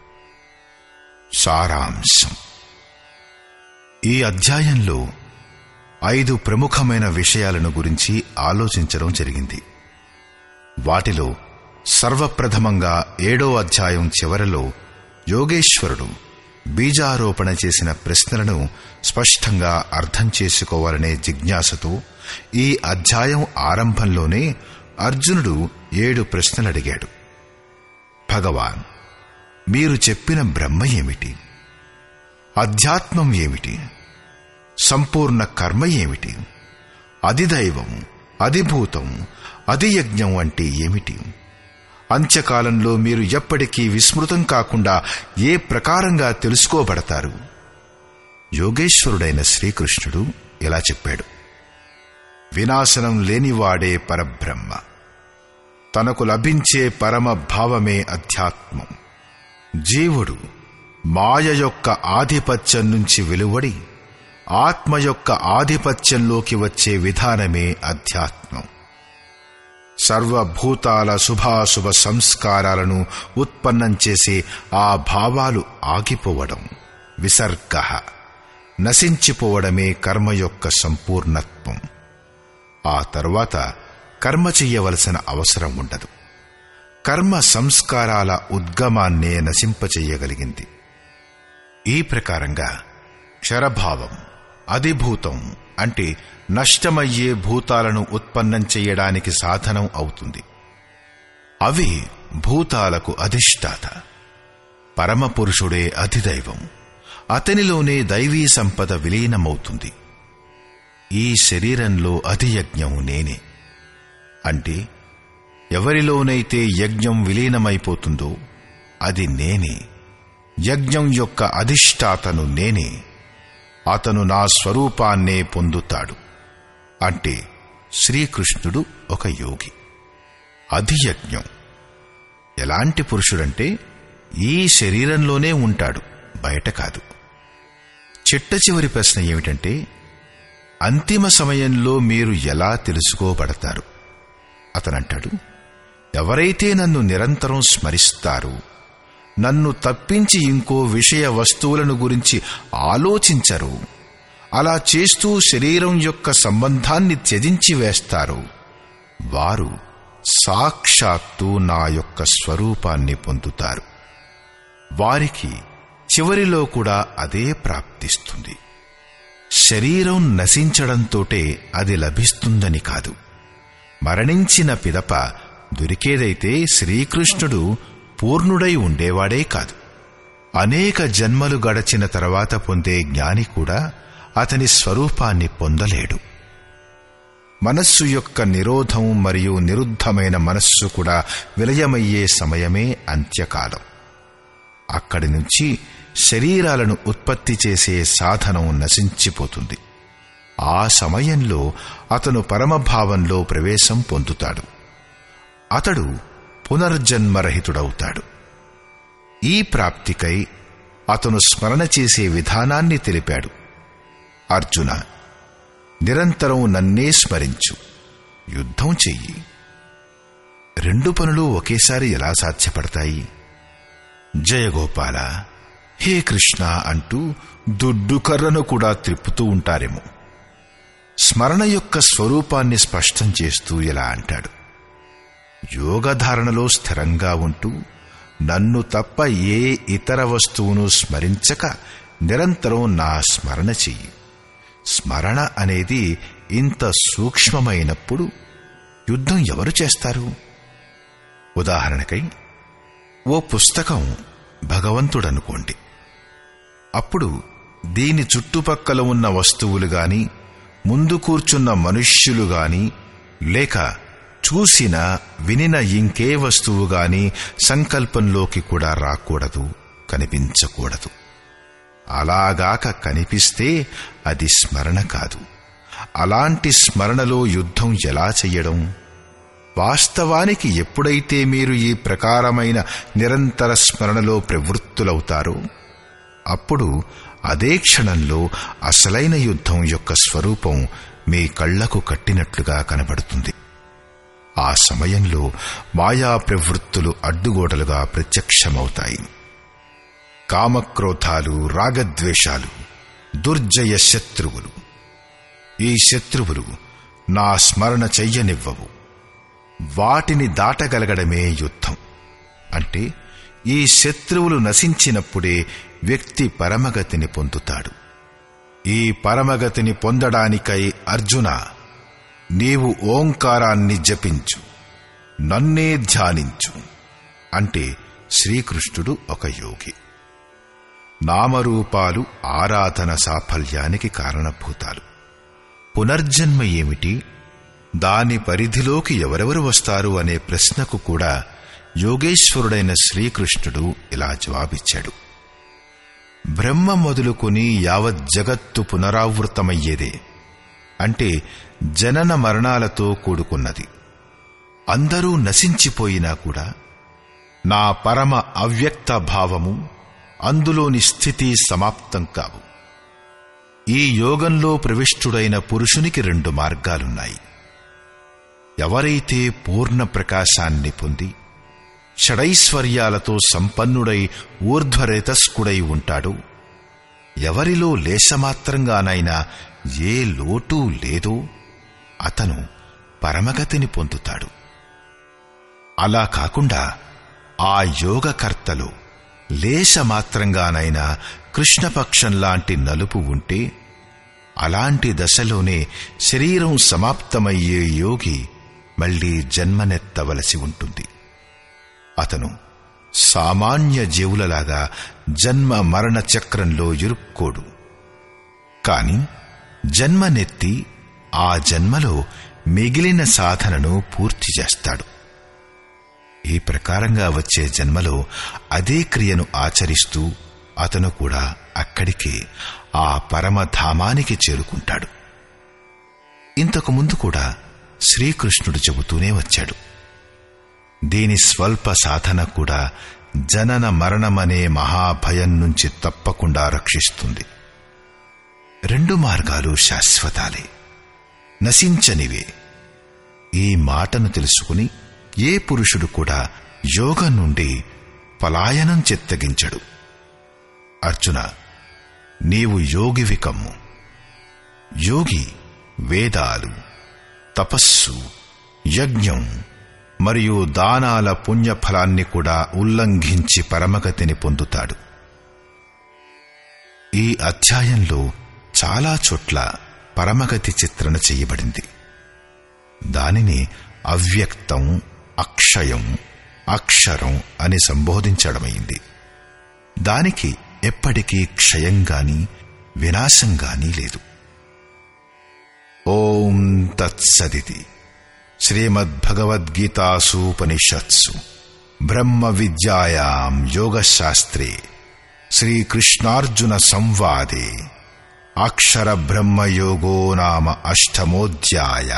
సారాంశం ఈ అధ్యాయంలో ఐదు ప్రముఖమైన విషయాలను గురించి ఆలోచించడం జరిగింది వాటిలో సర్వప్రథమంగా ఏడో అధ్యాయం చివరలో యోగేశ్వరుడు బీజారోపణ చేసిన ప్రశ్నలను స్పష్టంగా అర్థం చేసుకోవాలనే జిజ్ఞాసతో ఈ అధ్యాయం ఆరంభంలోనే అర్జునుడు ఏడు ప్రశ్నలు అడిగాడు భగవాన్ మీరు చెప్పిన బ్రహ్మ ఏమిటి అధ్యాత్మం ఏమిటి సంపూర్ణ కర్మ ఏమిటి అధిదైవం అధిభూతం అధియజ్ఞం అంటే ఏమిటి అంత్యకాలంలో మీరు ఎప్పటికీ విస్మృతం కాకుండా ఏ ప్రకారంగా తెలుసుకోబడతారు యోగేశ్వరుడైన శ్రీకృష్ణుడు ఇలా చెప్పాడు వినాశనం లేనివాడే పరబ్రహ్మ తనకు లభించే పరమ భావమే అధ్యాత్మం జీవుడు మాయ యొక్క ఆధిపత్యం నుంచి వెలువడి ఆత్మ యొక్క ఆధిపత్యంలోకి వచ్చే విధానమే అధ్యాత్మం సర్వభూతాల శుభాశుభ సంస్కారాలను ఉత్పన్నం చేసే ఆ భావాలు ఆగిపోవడం విసర్గ నశించిపోవడమే కర్మ యొక్క సంపూర్ణత్వం ఆ తరువాత కర్మ చెయ్యవలసిన అవసరం ఉండదు కర్మ సంస్కారాల ఉద్గమాన్నే నశింపచెయ్యగలిగింది ఈ ప్రకారంగా క్షరభావం అధిభూతం అంటే నష్టమయ్యే భూతాలను ఉత్పన్నం చెయ్యడానికి సాధనం అవుతుంది అవి భూతాలకు అధిష్టాత పరమపురుషుడే అధిదైవం అతనిలోనే దైవీ సంపద విలీనమవుతుంది ఈ శరీరంలో అధియజ్ఞం నేనే అంటే ఎవరిలోనైతే యజ్ఞం విలీనమైపోతుందో అది నేనే యజ్ఞం యొక్క అధిష్టాతను నేనే అతను నా స్వరూపాన్నే పొందుతాడు అంటే శ్రీకృష్ణుడు ఒక యోగి అధియజ్ఞం ఎలాంటి పురుషుడంటే ఈ శరీరంలోనే ఉంటాడు బయట కాదు చిట్ట చివరి ప్రశ్న ఏమిటంటే అంతిమ సమయంలో మీరు ఎలా తెలుసుకోబడతారు అతనంటాడు ఎవరైతే నన్ను నిరంతరం స్మరిస్తారో నన్ను తప్పించి ఇంకో విషయ వస్తువులను గురించి ఆలోచించరు అలా చేస్తూ శరీరం యొక్క సంబంధాన్ని త్యజించి వేస్తారు వారు సాక్షాత్తు నా యొక్క స్వరూపాన్ని పొందుతారు వారికి చివరిలో కూడా అదే ప్రాప్తిస్తుంది శరీరం నశించడంతోటే అది లభిస్తుందని కాదు మరణించిన పిదప దొరికేదైతే శ్రీకృష్ణుడు పూర్ణుడై ఉండేవాడే కాదు అనేక జన్మలు గడచిన తర్వాత పొందే జ్ఞాని కూడా అతని స్వరూపాన్ని పొందలేడు మనస్సు యొక్క నిరోధం మరియు నిరుద్ధమైన మనస్సు కూడా విలయమయ్యే సమయమే అంత్యకాలం అక్కడి నుంచి శరీరాలను ఉత్పత్తి చేసే సాధనం నశించిపోతుంది ఆ సమయంలో అతను పరమభావంలో ప్రవేశం పొందుతాడు అతడు పునర్జన్మరహితుడవుతాడు ఈ ప్రాప్తికై అతను స్మరణ చేసే విధానాన్ని తెలిపాడు అర్జున నిరంతరం నన్నే స్మరించు యుద్ధం చెయ్యి రెండు పనులు ఒకేసారి ఎలా సాధ్యపడతాయి జయగోపాల హే కృష్ణ అంటూ దుడ్డు కర్రను కూడా త్రిప్పుతూ ఉంటారేమో స్మరణ యొక్క స్వరూపాన్ని స్పష్టం చేస్తూ ఇలా అంటాడు యోగధారణలో స్థిరంగా ఉంటూ నన్ను తప్ప ఏ ఇతర వస్తువును స్మరించక నిరంతరం నా స్మరణ చెయ్యి స్మరణ అనేది ఇంత సూక్ష్మమైనప్పుడు యుద్ధం ఎవరు చేస్తారు ఉదాహరణకై ఓ పుస్తకం భగవంతుడనుకోండి అప్పుడు దీని చుట్టుపక్కల ఉన్న వస్తువులు గాని ముందు కూర్చున్న మనుష్యులు గాని లేక చూసిన వినిన ఇంకే వస్తువు గాని సంకల్పంలోకి కూడా రాకూడదు కనిపించకూడదు అలాగాక కనిపిస్తే అది స్మరణ కాదు అలాంటి స్మరణలో యుద్ధం ఎలా చెయ్యడం వాస్తవానికి ఎప్పుడైతే మీరు ఈ ప్రకారమైన నిరంతర స్మరణలో ప్రవృత్తులవుతారో అప్పుడు అదే క్షణంలో అసలైన యుద్ధం యొక్క స్వరూపం మీ కళ్లకు కట్టినట్లుగా కనబడుతుంది ఆ సమయంలో మాయా ప్రవృత్తులు అడ్డుగోడలుగా ప్రత్యక్షమవుతాయి కామక్రోధాలు రాగద్వేషాలు దుర్జయ శత్రువులు ఈ శత్రువులు నా స్మరణ చెయ్యనివ్వవు వాటిని దాటగలగడమే యుద్ధం అంటే ఈ శత్రువులు నశించినప్పుడే వ్యక్తి పరమగతిని పొందుతాడు ఈ పరమగతిని పొందడానికై అర్జున నీవు ఓంకారాన్ని జపించు నన్నే ధ్యానించు అంటే శ్రీకృష్ణుడు ఒక యోగి నామరూపాలు ఆరాధన సాఫల్యానికి కారణభూతాలు పునర్జన్మ ఏమిటి దాని పరిధిలోకి ఎవరెవరు వస్తారు అనే ప్రశ్నకు కూడా యోగేశ్వరుడైన శ్రీకృష్ణుడు ఇలా జవాబిచ్చాడు బ్రహ్మ మొదలుకొని యావత్ జగత్తు పునరావృతమయ్యేదే అంటే జనన మరణాలతో కూడుకున్నది అందరూ నశించిపోయినా కూడా నా పరమ అవ్యక్త భావము అందులోని స్థితి సమాప్తం కావు ఈ యోగంలో ప్రవిష్టుడైన పురుషునికి రెండు మార్గాలున్నాయి ఎవరైతే పూర్ణ ప్రకాశాన్ని పొంది షడైశ్వర్యాలతో సంపన్నుడై ఊర్ధ్వరేతస్కుడై ఉంటాడో ఎవరిలో లేశమాత్రంగానైనా ఏ లోటు లేదో అతను పరమగతిని పొందుతాడు అలా కాకుండా ఆ యోగకర్తలో లేశమాత్రంగానైనా కృష్ణపక్షం లాంటి నలుపు ఉంటే అలాంటి దశలోనే శరీరం సమాప్తమయ్యే యోగి మళ్లీ జన్మనెత్తవలసి ఉంటుంది అతను సామాన్య జీవులలాగా జన్మ మరణ చక్రంలో ఇరుక్కోడు కాని జన్మనెత్తి ఆ జన్మలో మిగిలిన సాధనను పూర్తి చేస్తాడు ఈ ప్రకారంగా వచ్చే జన్మలో అదే క్రియను ఆచరిస్తూ అతను కూడా అక్కడికే ఆ పరమధామానికి చేరుకుంటాడు ఇంతకు ముందు కూడా శ్రీకృష్ణుడు చెబుతూనే వచ్చాడు దీని స్వల్ప సాధన కూడా జనన మరణమనే మహాభయం నుంచి తప్పకుండా రక్షిస్తుంది రెండు మార్గాలు శాశ్వతాలే నశించనివే ఈ మాటను తెలుసుకుని ఏ పురుషుడు కూడా యోగం నుండి పలాయనం చెత్తగించడు అర్జున నీవు యోగివి కమ్ము యోగి వేదాలు తపస్సు యజ్ఞం మరియు దానాల పుణ్యఫలాన్ని కూడా ఉల్లంఘించి పరమగతిని పొందుతాడు ఈ అధ్యాయంలో చాలా చోట్ల పరమగతి చిత్రణ చేయబడింది దానిని అవ్యక్తం అక్షయం అక్షరం అని సంబోధించడమైంది దానికి ఎప్పటికీ క్షయం గాని వినాశం గాని లేదు ఓం తత్సదితి శ్రీమద్భగవద్గీతాసూపనిషత్సు బ్రహ్మ విద్యాయాం యోగశాస్త్రే శ్రీకృష్ణార్జున సంవాదే అక్షర బ్రహ్మయోగో నామ అష్టమోధ్యాయ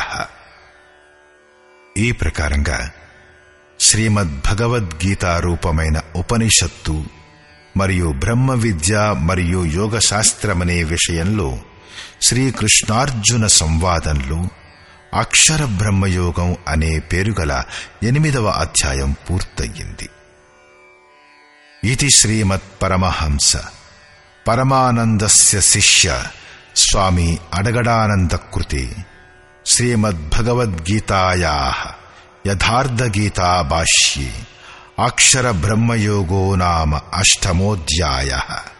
ఈ ప్రకారంగా శ్రీమద్భగవద్గీత రూపమైన ఉపనిషత్తు మరియు బ్రహ్మ విద్య మరియు యోగశాస్త్రమనే విషయంలో శ్రీకృష్ణార్జున సంవాదంలో అక్షర బ్రహ్మయోగం అనే పేరుగల ఎనిమిదవ అధ్యాయం పూర్తయింది ఇది శ్రీమత్ పరమహంస పరమానందస్య శిష్య స్వామి అడగడానంద కృతే శ్రీమద్భగవద్గీతాయా యథార్థగీతా భాష్యే అక్షర బ్రహ్మయోగో నామ అష్టమోధ్యాయ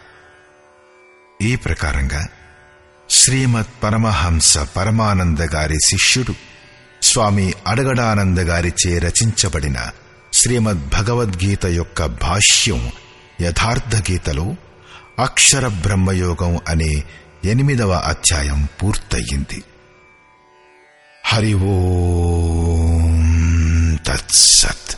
ఈ ప్రకారంగా శ్రీమత్ పరమహంస పరమానంద గారి శిష్యుడు స్వామి అడగడానంద గారిచే రచించబడిన శ్రీమద్ భగవద్గీత యొక్క భాష్యం యథార్థ గీతలో అక్షర బ్రహ్మయోగం అనే ఎనిమిదవ అధ్యాయం పూర్తయింది హరి ఓం తత్సత్